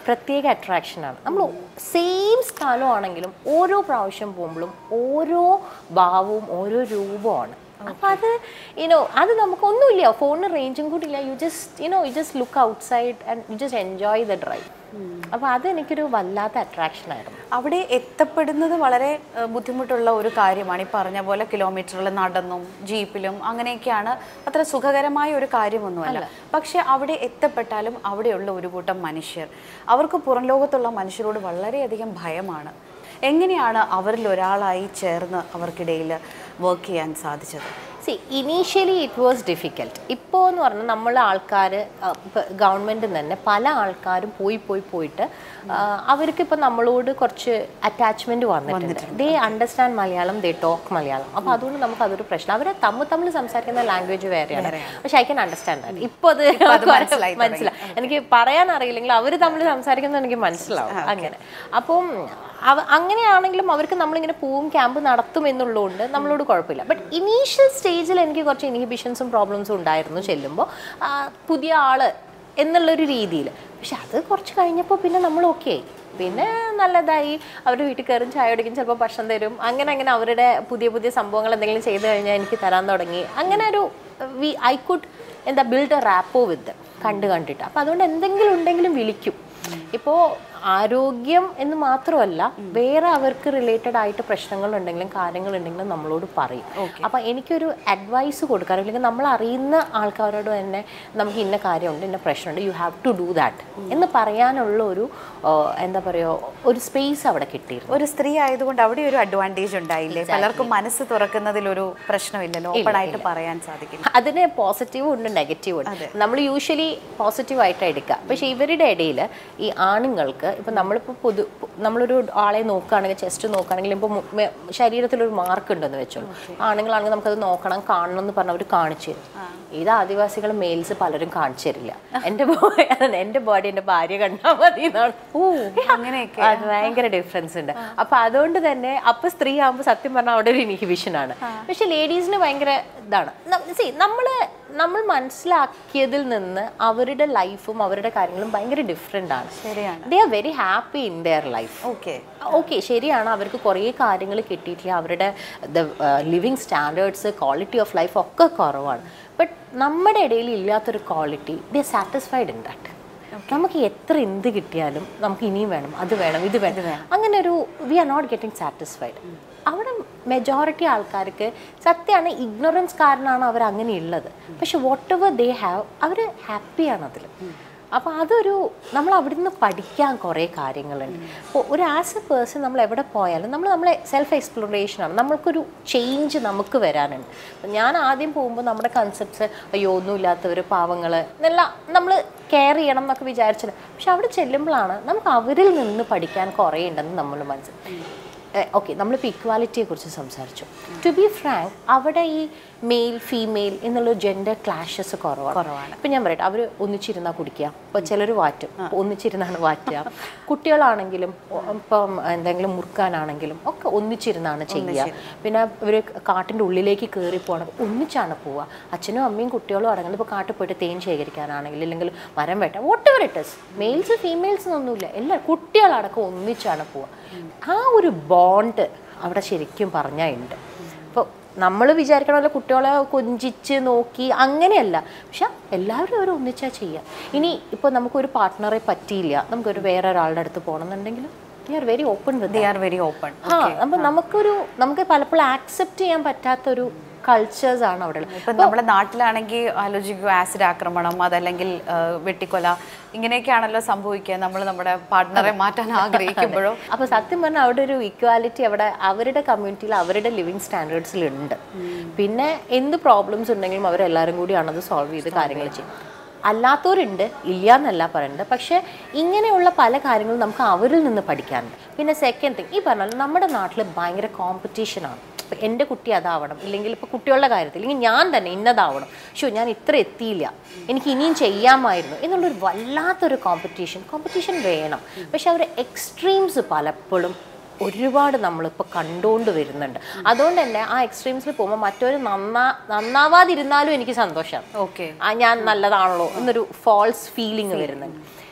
പ്രത്യേക അട്രാക്ഷനാണ് നമ്മൾ സെയിം സ്ഥലമാണെങ്കിലും ഓരോ പ്രാവശ്യം പോകുമ്പോഴും ഓരോ ഭാവവും ഓരോ രൂപമാണ് അപ്പം അത് യുനോ അത് നമുക്കൊന്നുമില്ല ഫോണിന് റേഞ്ചും കൂടി ഇല്ല you just you know you just look outside and you just enjoy the drive അപ്പോൾ അത് എനിക്കൊരു വല്ലാത്ത അട്രാക്ഷൻ ആയിരുന്നു അവിടെ എത്തപ്പെടുന്നത് വളരെ ഏഹ്, ബുദ്ധിമുട്ടുള്ള ഒരു കാര്യമാണ് ഈ പറഞ്ഞ പോലെ കിലോമീറ്ററുകൾ നടന്നും ജീപ്പിലും അങ്ങനെയൊക്കെയാണ് അത്ര സുഖകരമായ ഒരു കാര്യമൊന്നുമല്ല പക്ഷെ അവിടെ എത്തപ്പെട്ടാലും അവിടെയുള്ള ഒരു കൂട്ടം മനുഷ്യർ അവർക്ക് പുറം ലോകത്തുള്ള മനുഷ്യരോട് വളരെയധികം ഭയമാണ് എങ്ങനെയാണ് അവരിൽ ഒരാളായി ചേർന്ന് അവർക്കിടയിൽ വർക്ക് ചെയ്യാൻ സാധിച്ചത് see initially it was difficult ഇപ്പോൾ എന്ന് പറഞ്ഞാൽ നമ്മളെ ആൾക്കാർ ഗവൺമെൻറ് തന്നെ പല ആൾക്കാരും പോയി പോയി പോയിട്ട് അവർക്ക് ഇപ്പം നമ്മളോട് കുറച്ച് അറ്റാച്ച്മെൻറ്റ് വന്നിട്ടുണ്ട് they understand Malayalam they talk Malayalam അപ്പോൾ അതുകൊണ്ട് നമുക്ക് അതൊരു പ്രശ്നം അവരെ തമ്മിൽ തമ്മിൽ സംസാരിക്കുന്ന ലാംഗ്വേജ് വേറെയാണ് പക്ഷേ ഐ ക്യാൻ അണ്ടർസ്റ്റാൻഡ് ദാറ്റ് ഇപ്പോൾ അത് മനസ്സിലായി തുടങ്ങി. മനസ്സിലായി എനിക്ക് പറയാൻ അറിയില്ലെങ്കിൽ അവർ തമ്മിൽ സംസാരിക്കുന്നത് എനിക്ക് മനസ്സിലാവും അങ്ങനെ അപ്പം അവ അങ്ങനെയാണെങ്കിലും അവർക്ക് നമ്മളിങ്ങനെ പൂവും ക്യാമ്പ് നടത്തും എന്നുള്ളതുകൊണ്ട് നമ്മളോട് കുഴപ്പമില്ല ബട്ട് ഇനീഷ്യൽ സ്റ്റേജിൽ എനിക്ക് കുറച്ച് ഇൻഹിബിഷൻസും പ്രോബ്ലംസും ഉണ്ടായിരുന്നു ചെല്ലുമ്പോൾ പുതിയ ആള് എന്നുള്ളൊരു രീതിയിൽ പക്ഷെ അത് കുറച്ച് കഴിഞ്ഞപ്പോൾ പിന്നെ നമ്മൾ ഓക്കെ ആയി പിന്നെ നല്ലതായി അവരുടെ വീട്ടിൽ കയറും ചായ കുടിക്കും ചിലപ്പോൾ ഭക്ഷണം തരും അങ്ങനെ അങ്ങനെ അവരുടെ പുതിയ പുതിയ സംഭവങ്ങൾ എന്തെങ്കിലും ചെയ്തു കഴിഞ്ഞാൽ എനിക്ക് തരാൻ തുടങ്ങി അങ്ങനെ ഒരു വി ഐ കുഡ് എന്താ ബിൽഡ് എ റാപ്പോ വിത്ത് കണ്ട് കണ്ടിട്ട് അപ്പോൾ അതുകൊണ്ട് എന്തെങ്കിലും ഉണ്ടെങ്കിലും വിളിക്കും ഇപ്പോൾ ആരോഗ്യം എന്ന് മാത്രമല്ല വേറെ അവർക്ക് റിലേറ്റഡ് ആയിട്ട് പ്രശ്നങ്ങൾ ഉണ്ടെങ്കിലും കാര്യങ്ങൾ ഉണ്ടെങ്കിലും നമ്മളോട് പറയും അപ്പം എനിക്കൊരു അഡ്വൈസ് കൊടുക്കാൻ അല്ലെങ്കിൽ നമ്മൾ അറിയുന്ന ആൾക്കാരോട് തന്നെ നമുക്ക് ഇന്ന കാര്യമുണ്ട് ഇന്ന പ്രശ്നമുണ്ട് you have to do that എന്ന് പറയാനുള്ള ഒരു ആ, എന്താ പറയുക ഒരു സ്പേസ് അവിടെ കിട്ടിയിരുന്നു ഒരു സ്ത്രീ ആയതുകൊണ്ട് അവിടെ ഒരു അഡ്വാൻറ്റേജ് ഉണ്ടായില്ലേ പലർക്കും മനസ്സ് തുറക്കുന്നതിൽ ഒരു പ്രശ്നമില്ലല്ലോ ഓപ്പൺ ആയിട്ട് പറയാൻ സാധിക്കും അതിന് പോസിറ്റീവും ഉണ്ട് നെഗറ്റീവും ഉണ്ട് നമ്മൾ യൂഷ്വലി പോസിറ്റീവ് ആയിട്ട് എടുക്കുക പക്ഷേ ഇവരുടെ ഇടയിൽ ഈ ആണുങ്ങൾക്ക് ഇപ്പം നമ്മളിപ്പോൾ പൊതു നമ്മളൊരു ആളെ നോക്കുകയാണെങ്കിൽ ചെസ്റ്റ് നോക്കുകയാണെങ്കിൽ ഇപ്പോൾ ശരീരത്തിലൊരു മാർക്ക് ഉണ്ടെന്ന് വെച്ചോളൂ ആണുങ്ങളാണെങ്കിൽ നമുക്കത് നോക്കണം കാണണം എന്ന് പറഞ്ഞ് അവർ കാണിച്ചു തരും ഇത് ആദിവാസികൾ മെയിൽസ് പലരും കാണിച്ചു തരില്ല എൻ്റെ ബോഡി എൻ്റെ ബോഡി എൻ്റെ ഭാര്യ കണ്ടാൽ മതി എന്നാണ് ഓ അങ്ങനെയൊക്കെ അത് ഭയങ്കര ഡിഫറൻസ് ഉണ്ട് അപ്പൊ അതുകൊണ്ട് തന്നെ അപ്പൊ സ്ത്രീ ആകുമ്പോൾ സത്യം പറഞ്ഞാൽ അവിടെ ഒരു ഇൻഹിബിഷൻ ആണ് പക്ഷെ ലേഡീസിന് ഭയങ്കര ഇതാണ് സി നമ്മള് നമ്മൾ മനസ്സിലാക്കിയതിൽ നിന്ന് അവരുടെ ലൈഫും അവരുടെ കാര്യങ്ങളും ഭയങ്കര ഡിഫറെൻ്റ് ആണ് ശരിയാണ് they are very happy in their life okay okay ശരിയാണ് അവർക്ക് കുറേ കാര്യങ്ങൾ കിട്ടിയിട്ടില്ല അവരുടെ the living standards quality of life ഒക്കെ കുറവാണ് ബട്ട് നമ്മുടെ ഇടയിൽ ഇല്ലാത്തൊരു quality they satisfied in that നമുക്ക് എത്ര എന്ത് കിട്ടിയാലും നമുക്ക് ഇനിയും വേണം അത് വേണം ഇത് വേണം അങ്ങനെ ഒരു we are not getting satisfied അവിടെ മെജോറിറ്റി ആൾക്കാർക്ക് സത്യമാണ് ഇഗ്നോറൻസ് കാരണമാണ് അവർ അങ്ങനെ ഉള്ളത് പക്ഷെ വാട്ട് എവർ ദേ ഹാവ് അവർ ഹാപ്പിയാണ് അതിൽ അപ്പോൾ അതൊരു നമ്മൾ അവിടുന്ന് പഠിക്കാൻ കുറേ കാര്യങ്ങളുണ്ട് അപ്പോൾ ഒരു ആസ് എ പേഴ്സൺ നമ്മൾ എവിടെ പോയാലും നമ്മൾ നമ്മളെ സെൽഫ് എക്സ്പ്ലോറേഷനാണ് നമ്മൾക്കൊരു ചേഞ്ച് നമുക്ക് വരാനുണ്ട് അപ്പോൾ ഞാൻ ആദ്യം പോകുമ്പോൾ നമ്മുടെ കൺസെപ്റ്റ്സ് അയ്യോ ഒന്നുമില്ലാത്തവർ പാവങ്ങൾ എന്നെല്ലാം നമ്മൾ കെയർ ചെയ്യണം എന്നൊക്കെ വിചാരിച്ചത് പക്ഷെ അവിടെ ചെല്ലുമ്പോഴാണ് നമുക്ക് അവരിൽ നിന്ന് പഠിക്കാൻ കുറേ ഉണ്ടെന്ന് നമ്മൾ മനസ്സിലാക്കി ഓക്കെ നമ്മളിപ്പോൾ ഇക്വാലിറ്റിയെ കുറിച്ച് സംസാരിച്ചു ടു ബി ഫ്രാങ്ക് അവിടെ ഈ മെയിൽ ഫീമെയിൽ എന്നുള്ള ജെൻഡർ ക്ലാഷസ് കുറവാണ് കുറവാണ് ഇപ്പം ഞാൻ പറയട്ടെ അവർ ഒന്നിച്ചിരുന്നാൽ കുടിക്കുക ഇപ്പോൾ ചിലർ വാറ്റും ഒന്നിച്ചിരുന്നാണ് വാറ്റുക കുട്ടികളാണെങ്കിലും ഒ- ഇപ്പം എന്തെങ്കിലും മുറുക്കാനാണെങ്കിലും ഒക്കെ ഒന്നിച്ചിരുന്നാണ് ചെയ്യുക പിന്നെ ഇവർ കാട്ടിൻ്റെ ഉള്ളിലേക്ക് കയറി പോകണം ഒന്നിച്ചാണ് പോവുക അച്ഛനും അമ്മയും കുട്ടികളും അടങ്ങുന്നത് ഇപ്പോൾ കാട്ടിൽ പോയിട്ട് തേൻ ശേഖരിക്കാനാണെങ്കിൽ അല്ലെങ്കിൽ മരം വെട്ടാൻ whatever it is males females എന്നൊന്നുമില്ല എല്ലാ കുട്ടികളടക്കം ഒന്നിച്ചാണ് പോവുക ആ ഒരു ബോണ്ട് അവിടെ ശരിക്കും പറഞ്ഞാൽ ഉണ്ട് ഇപ്പോൾ നമ്മൾ വിചാരിക്കണ പോലെ കുട്ടികളെ കൊഞ്ചിച്ച് നോക്കി അങ്ങനെയല്ല പക്ഷെ എല്ലാവരും അവർ ഒന്നിച്ചാ ചെയ്യുക ഇനി ഇപ്പോൾ നമുക്കൊരു പാർട്ട്ണറെ പറ്റിയില്ല നമുക്കൊരു വേറെ ഒരാളുടെ അടുത്ത് പോകണമെന്നുണ്ടെങ്കിലും they are very open with they are very open ആ അപ്പം നമുക്കൊരു നമുക്ക് പലപ്പോഴും ആക്സെപ്റ്റ് ചെയ്യാൻ പറ്റാത്തൊരു കൾച്ചേഴ്സ് ആണ് അവിടെ ഉള്ളത് ഇപ്പം നമ്മുടെ നാട്ടിലാണെങ്കിൽ ആലോചിക്കുക ആസിഡ് ആക്രമണം അതല്ലെങ്കിൽ ആ, വെട്ടിക്കൊല ഇങ്ങനെയൊക്കെയാണല്ലോ സംഭവിക്കുക നമ്മൾ നമ്മുടെ പാർട്ട്ണറെ മാറ്റാൻ ആഗ്രഹിക്കുമ്പോഴോ അപ്പൊ സത്യം പറഞ്ഞാൽ അവിടെ ഒരു ഇക്വാലിറ്റി അവിടെ അവരുടെ കമ്മ്യൂണിറ്റിയിൽ അവരുടെ ലിവിങ് സ്റ്റാൻഡേർഡ്സിലുണ്ട് പിന്നെ എന്ത് പ്രോബ്ലംസ് ഉണ്ടെങ്കിലും അവരെല്ലാവരും കൂടിയാണ് അത് സോൾവ് ചെയ്ത് കാര്യങ്ങൾ ചെയ്യും അല്ലാത്തവരുണ്ട് ഇല്ല എന്നല്ല പറയുന്നത് പക്ഷേ ഇങ്ങനെയുള്ള പല കാര്യങ്ങളും നമുക്ക് അവരിൽ നിന്ന് പഠിക്കാനുണ്ട് പിന്നെ സെക്കൻഡ് തിങ് ഈ പറഞ്ഞാൽ നമ്മുടെ നാട്ടിൽ ഭയങ്കര കോമ്പറ്റീഷനാണ് ഇപ്പം എൻ്റെ കുട്ടി അതാവണം ഇല്ലെങ്കിൽ ഇപ്പോൾ കുട്ടികളുടെ കാര്യത്തിൽ ഇല്ലെങ്കിൽ ഞാൻ തന്നെ ഇന്നതാവണം ഷോ ഞാൻ ഇത്ര എത്തിയില്ല എനിക്ക് ഇനിയും ചെയ്യാമായിരുന്നു എന്നുള്ളൊരു വല്ലാത്തൊരു കോമ്പറ്റീഷൻ കോമ്പറ്റീഷൻ വേണം പക്ഷെ അവർ എക്സ്ട്രീംസ് പലപ്പോഴും ഒരുപാട് നമ്മളിപ്പോൾ കണ്ടുകൊണ്ട് വരുന്നുണ്ട് അതുകൊണ്ട് തന്നെ ആ എക്സ്ട്രീംസിൽ പോകുമ്പോൾ മറ്റൊരു നന്നാ നന്നാവാതിരുന്നാലും എനിക്ക് സന്തോഷമാണ് ഓക്കെ ആ ഞാൻ നല്ലതാണല്ലോ എന്നൊരു ഫോൾസ് ഫീലിംഗ് വരുന്നുണ്ട്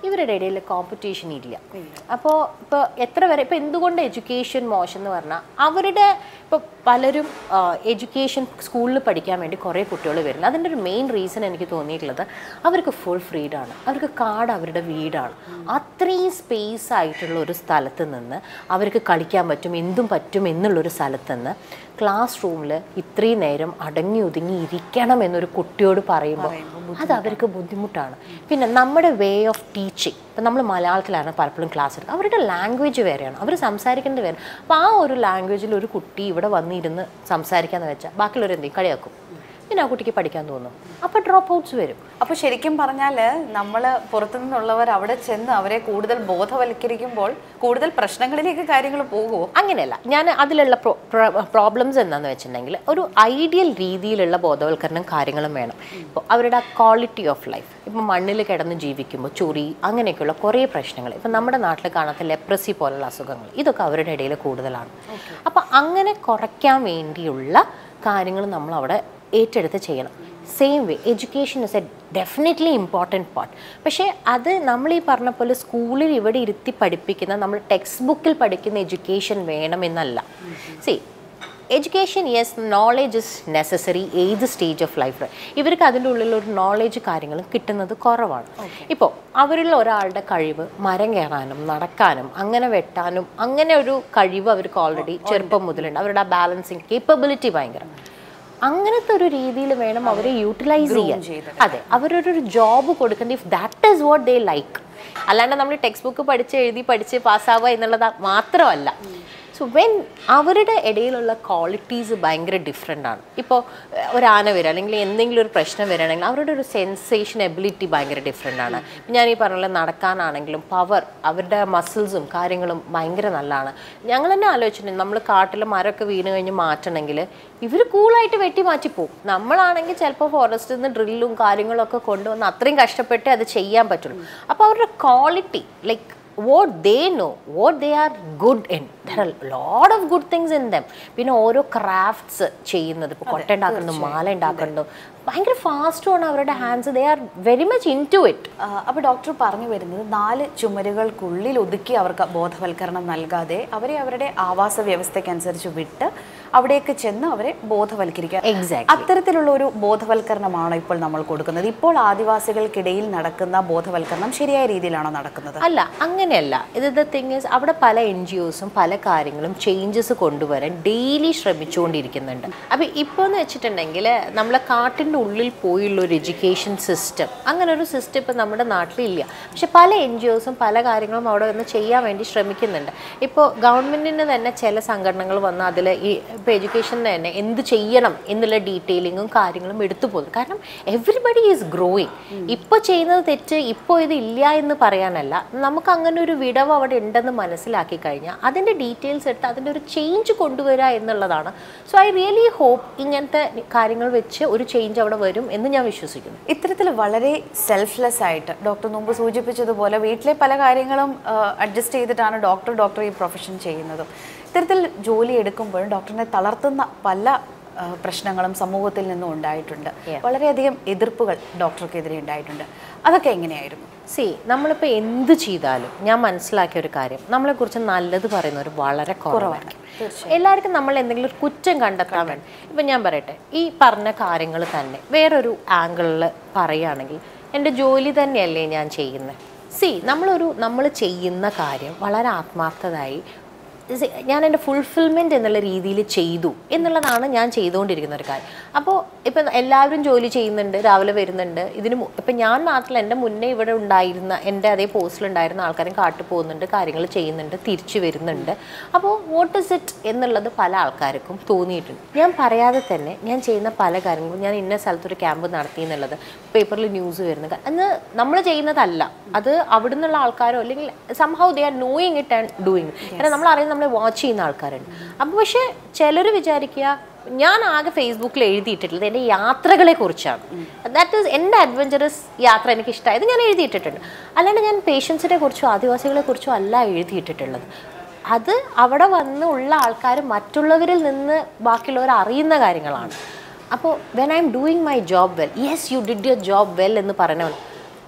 ഇവരുടെ ഇടയിൽ കോമ്പറ്റീഷൻ ഇല്ല അപ്പോൾ ഇപ്പോൾ എത്ര വരെ ഇപ്പോൾ എന്തുകൊണ്ട് എഡ്യൂക്കേഷൻ മോശം എന്ന് പറഞ്ഞാൽ അവരുടെ ഇപ്പോൾ പലരും എഡ്യൂക്കേഷൻ സ്കൂളിൽ പഠിക്കാൻ വേണ്ടി കുറേ കുട്ടികൾ വരുന്നത് അതിൻ്റെ ഒരു മെയിൻ റീസൺ എനിക്ക് തോന്നിയിട്ടുള്ളത് അവർക്ക് ഫുൾ ഫ്രീഡാണ് അവർക്ക് കാട് അവരുടെ വീടാണ് അത്രയും സ്പേസ് ആയിട്ടുള്ള ഒരു സ്ഥലത്ത് നിന്ന് അവർക്ക് കളിക്കാൻ പറ്റും എന്തും പറ്റും എന്നുള്ളൊരു സ്ഥലത്ത് നിന്ന് ക്ലാസ് റൂമിൽ ഇത്രയും നേരം അടങ്ങി ഒതുങ്ങി ഇരിക്കണം എന്നൊരു കുട്ടിയോട് പറയുമ്പോൾ അത് അവർക്ക് ബുദ്ധിമുട്ടാണ് പിന്നെ നമ്മുടെ വേ ഓഫ് ടീച്ചിങ് ഇപ്പം നമ്മൾ മലയാളത്തിലാണ് പലപ്പോഴും ക്ലാസ് എടുക്കുക അവരുടെ ലാംഗ്വേജ് വേറെയാണ് അവർ സംസാരിക്കേണ്ടത് വേറെ അപ്പോൾ ആ ഒരു ലാംഗ്വേജിൽ ഒരു കുട്ടി ഇവിടെ വന്നിരുന്ന് സംസാരിക്കാന്ന് വെച്ചാൽ ബാക്കിയുള്ളവർ എന്തെങ്കിലും കളിയാക്കും പിന്നെ ആ കുട്ടിക്ക് പഠിക്കാൻ തോന്നും അപ്പോൾ ഡ്രോപ്പ് ഔട്ട്സ് വരും അപ്പോൾ ശരിക്കും പറഞ്ഞാൽ നമ്മൾ പുറത്തുനിന്നുള്ളവർ അവിടെ ചെന്ന് അവരെ കൂടുതൽ ബോധവൽക്കരിക്കുമ്പോൾ കൂടുതൽ പ്രശ്നങ്ങളിലേക്ക് കാര്യങ്ങൾ പോകുമോ അങ്ങനെയല്ല ഞാൻ അതിലുള്ള പ്രോബ്ലംസ് എന്താണെന്ന് വെച്ചിട്ടുണ്ടെങ്കിൽ ഒരു ഐഡിയൽ രീതിയിലുള്ള ബോധവൽക്കരണം കാര്യങ്ങളും വേണം ഇപ്പോൾ അവരുടെ ആ ക്വാളിറ്റി ഓഫ് ലൈഫ് ഇപ്പോൾ മണ്ണിൽ കിടന്ന് ജീവിക്കുമ്പോൾ ചൊറി അങ്ങനെയൊക്കെയുള്ള കുറേ പ്രശ്നങ്ങൾ ഇപ്പം നമ്മുടെ നാട്ടിൽ കാണാത്ത ലെപ്രസി പോലുള്ള അസുഖങ്ങൾ ഇതൊക്കെ അവരുടെ ഇടയിൽ കൂടുതലാണ് അപ്പോൾ അങ്ങനെ കുറയ്ക്കാൻ വേണ്ടിയുള്ള കാര്യങ്ങൾ നമ്മൾ അവിടെ ഏറ്റെടുത്ത് ചെയ്യണം same way education is a definitely important part പക്ഷേ അത് നമ്മൾ ഈ പറഞ്ഞ പോലെ സ്കൂളിൽ ഇവിടെ ഇരുത്തി പഠിപ്പിക്കുന്ന നമ്മൾ ടെക്സ്റ്റ് ബുക്കിൽ പഠിക്കുന്ന എഡ്യൂക്കേഷൻ വേണമെന്നല്ല see education yes knowledge is necessary ഏത് സ്റ്റേജ് ഓഫ് ലൈഫ് ഇവർക്ക് അതിൻ്റെ ഉള്ളിൽ ഒരു നോളേജ് കാര്യങ്ങളും കിട്ടുന്നത് കുറവാണ് ഇപ്പോൾ അവരിൽ ഒരാളുടെ കഴിവ് മരം കയറാനും നടക്കാനും അങ്ങനെ വെട്ടാനും അങ്ങനെ ഒരു കഴിവ് അവർക്ക് ഓൾറെഡി ചെറുപ്പം മുതലുണ്ട് അവരുടെ ആ ബാലൻസിങ് കേപ്പബിലിറ്റി ഭയങ്കര അങ്ങനത്തെ ഒരു രീതിയിൽ വേണം അവരെ യൂട്ടിലൈസ് ചെയ്യാൻ അതെ അവരൊരു ജോബ് കൊടുക്കേണ്ട if that is what they like അല്ലാണ്ട് നമ്മൾ ടെക്സ്റ്റ് ബുക്ക് പഠിച്ച് എഴുതി പഠിച്ച് പാസ്സാവുക എന്നുള്ളത് മാത്രമല്ല സോ വെൻ അവരുടെ ഇടയിലുള്ള ക്വാളിറ്റീസ് ഭയങ്കര ഡിഫറെൻ്റ് ആണ് ഇപ്പോൾ ഒരു ആന വരിക അല്ലെങ്കിൽ എന്തെങ്കിലും ഒരു പ്രശ്നം വരികയാണെങ്കിൽ അവരുടെ ഒരു സെൻസേഷൻ എബിലിറ്റി ഭയങ്കര ഡിഫറെൻ്റ് ആണ് ഞാൻ ഈ പറഞ്ഞ പോലെ നടക്കാനാണെങ്കിലും പവർ അവരുടെ മസിൽസും കാര്യങ്ങളും ഭയങ്കര നല്ലതാണ് ഞങ്ങൾ തന്നെ ആലോചിച്ചിട്ടുണ്ട് നമ്മൾ കാട്ടിൽ മരമൊക്കെ വീണ് കഴിഞ്ഞ് മാറ്റണമെങ്കിൽ ഇവർ കൂളായിട്ട് വെട്ടി മാറ്റിപ്പോവും നമ്മളാണെങ്കിൽ ചിലപ്പോൾ ഫോറസ്റ്റിൽ നിന്ന് ഡ്രില്ലും കാര്യങ്ങളും ഒക്കെ കൊണ്ടുവന്ന് അത്രയും കഷ്ടപ്പെട്ട് അത് ചെയ്യാൻ പറ്റുള്ളൂ അപ്പോൾ അവരുടെ quality like what they know what they are good in there are load of good things in them പിന്നെ ഓരോ ക്രാഫ്റ്റ്സ് ചെയ്യുന്നത് ഇപ്പോൾ കൊട്ട ഉണ്ടാക്കുന്നു മാല ഉണ്ടാക്കുന്നു ഭയങ്കര ഫാസ്റ്റുമാണ് അവരുടെ hands they are very much into it അപ്പോൾ ഡോക്ടർ പറഞ്ഞു വരുന്നത് നാല് ചുമരുകൾക്കുള്ളിൽ ഒതുക്കി അവർക്ക് ബോധവൽക്കരണം നൽകാതെ അവരെ അവരുടെ ആവാസ വ്യവസ്ഥയ്ക്കനുസരിച്ച് വിട്ട് അവിടേക്ക് ചെന്ന് അവരെ ബോധവൽക്കരിക്കുക Exactly. അത്തരത്തിലുള്ള ഒരു ബോധവൽക്കരണമാണോ ഇപ്പോൾ നമ്മൾ കൊടുക്കുന്നത് ഇപ്പോൾ ആദിവാസികൾക്കിടയിൽ നടക്കുന്ന ബോധവൽക്കരണം ശരിയായ രീതിയിലാണോ നടക്കുന്നത് അല്ല അങ്ങനെയല്ല ഇത് ദ തിങ് ഇസ് അവിടെ പല എൻ ജി ഒസും പല കാര്യങ്ങളും ചേഞ്ചസ് കൊണ്ടുവരാൻ ഡെയിലി ശ്രമിച്ചുകൊണ്ടിരിക്കുന്നുണ്ട് അപ്പം ഇപ്പോൾ എന്ന് വെച്ചിട്ടുണ്ടെങ്കിൽ നമ്മളെ കാട്ടിൻ്റെ ഉള്ളിൽ പോയുള്ള ഒരു എഡ്യൂക്കേഷൻ സിസ്റ്റം അങ്ങനെ ഒരു സിസ്റ്റം ഇപ്പം നമ്മുടെ നാട്ടിലില്ല പക്ഷെ പല എൻ ജി ഒസും പല കാര്യങ്ങളും അവിടെ വന്ന് ചെയ്യാൻ വേണ്ടി ശ്രമിക്കുന്നുണ്ട് ഇപ്പോൾ ഗവൺമെൻറ്റിന് തന്നെ ചില സംഘടനകൾ വന്ന് അതിൽ ഈ ഇപ്പോൾ എഡ്യൂക്കേഷന് തന്നെ എന്ത് ചെയ്യണം എന്നുള്ള ഡീറ്റെയിലിങ്ങും കാര്യങ്ങളും എടുത്തു പോകുന്നു കാരണം എവറിബഡി ഈസ് ഗ്രോയിങ് ഇപ്പോൾ ചെയ്യുന്നത് തെറ്റ് ഇപ്പോൾ ഇത് ഇല്ല എന്ന് പറയാനല്ല നമുക്ക് അങ്ങനെ ഒരു വിടവ് അവിടെ ഉണ്ടെന്ന് മനസ്സിലാക്കി കഴിഞ്ഞാൽ അതിൻ്റെ ഡീറ്റെയിൽസ് എടുത്ത് അതിൻ്റെ ഒരു ചേഞ്ച് കൊണ്ടുവരിക എന്നുള്ളതാണ് സോ ഐ റിയലി ഹോപ്പ് ഇങ്ങനത്തെ കാര്യങ്ങൾ വെച്ച് ഒരു ചേഞ്ച് അവിടെ വരും എന്ന് ഞാൻ വിശ്വസിക്കുന്നു ഇത്തരത്തിൽ വളരെ സെൽഫ്ലെസ് ആയിട്ട് ഡോക്ടർ മുമ്പ് സൂചിപ്പിച്ചതുപോലെ വീട്ടിലെ പല കാര്യങ്ങളും അഡ്ജസ്റ്റ് ചെയ്തിട്ടാണ് ഡോക്ടർ ഡോക്ടർ ഈ പ്രൊഫഷൻ ചെയ്യുന്നതും ഇത്തരത്തിൽ ജോലി എടുക്കുമ്പോഴും ഡോക്ടറിനെ തളർത്തുന്ന പല ആ, പ്രശ്നങ്ങളും സമൂഹത്തിൽ നിന്നും ഉണ്ടായിട്ടുണ്ട് വളരെയധികം എതിർപ്പുകൾ ഡോക്ടർക്കെതിരെ ഉണ്ടായിട്ടുണ്ട് അതൊക്കെ എങ്ങനെയായിരുന്നു സി നമ്മളിപ്പോൾ എന്ത് ചെയ്താലും ഞാൻ മനസ്സിലാക്കിയ ഒരു കാര്യം നമ്മളെക്കുറിച്ച് നല്ലത് പറയുന്നവർ വളരെ കുറവാണ് എല്ലാവർക്കും നമ്മൾ എന്തെങ്കിലും ഒരു കുറ്റം കണ്ടെത്താൻ വേണ്ടി ഇപ്പം ഞാൻ പറയട്ടെ ഈ പറഞ്ഞ കാര്യങ്ങൾ തന്നെ വേറൊരു ആംഗിളിൽ പറയുകയാണെങ്കിൽ എൻ്റെ ജോലി തന്നെയല്ലേ ഞാൻ ചെയ്യുന്നത് സി നമ്മളൊരു നമ്മൾ ചെയ്യുന്ന കാര്യം വളരെ ആത്മാർത്ഥതായി See, ഞാൻ എൻ്റെ ഫുൾഫിൽമെൻറ്റ് എന്നുള്ള രീതിയിൽ ചെയ്തു എന്നുള്ളതാണ് ഞാൻ ചെയ്തുകൊണ്ടിരിക്കുന്ന ഒരു കാര്യം അപ്പോൾ ഇപ്പം എല്ലാവരും ജോലി ചെയ്യുന്നുണ്ട് രാവിലെ വരുന്നുണ്ട് ഇതിന് മു- ഇപ്പം ഞാൻ മാത്രമല്ല എൻ്റെ മുന്നേ ഇവിടെ ഉണ്ടായിരുന്ന എൻ്റെ അതേ പോസ്റ്റിലുണ്ടായിരുന്ന ആൾക്കാരും കാട്ടിൽ പോകുന്നുണ്ട് കാര്യങ്ങൾ ചെയ്യുന്നുണ്ട് തിരിച്ചു വരുന്നുണ്ട് അപ്പോൾ വാട്ട് ഇസ് ഇറ്റ് എന്നുള്ളത് പല ആൾക്കാർക്കും തോന്നിയിട്ടുണ്ട് ഞാൻ പറയാതെ തന്നെ ഞാൻ ചെയ്യുന്ന പല കാര്യങ്ങളും ഞാൻ ഇന്ന സ്ഥലത്തൊരു ക്യാമ്പ് നടത്തി എന്നുള്ളത് പേപ്പറിൽ ന്യൂസ് വരുന്ന കാ- അന്ന് നമ്മൾ ചെയ്യുന്നതല്ല അത് അവിടെ നിന്നുള്ള ആൾക്കാരോ അല്ലെങ്കിൽ somehow they are knowing it and doing കാരണം നമ്മൾ അറിയുന്ന നമ്മളെ വാച്ച് ചെയ്യുന്ന ആൾക്കാരുണ്ട് അപ്പോൾ പക്ഷേ ചിലർ വിചാരിക്കുക ഞാൻ ആകെ ഫേസ്ബുക്കിൽ എഴുതിയിട്ടുള്ളത് എൻ്റെ യാത്രകളെ കുറിച്ചാണ് ദാറ്റ് ഈസ് എൻ്റെ അഡ്വഞ്ചറസ് യാത്ര എനിക്ക് ഇഷ്ടമായത് ഞാൻ എഴുതിയിട്ടിട്ടുണ്ട് അല്ലാണ്ട് ഞാൻ പേഷ്യൻസിനെ കുറിച്ചോ ആദിവാസികളെ കുറിച്ചോ അല്ല എഴുതിയിട്ടിട്ടുള്ളത് അത് അവിടെ വന്ന് ഉള്ള ആൾക്കാർ മറ്റുള്ളവരിൽ നിന്ന് ബാക്കിയുള്ളവർ അറിയുന്ന കാര്യങ്ങളാണ് അപ്പോൾ when I am doing my job well yes you did your job well എന്ന് പറയണവൻ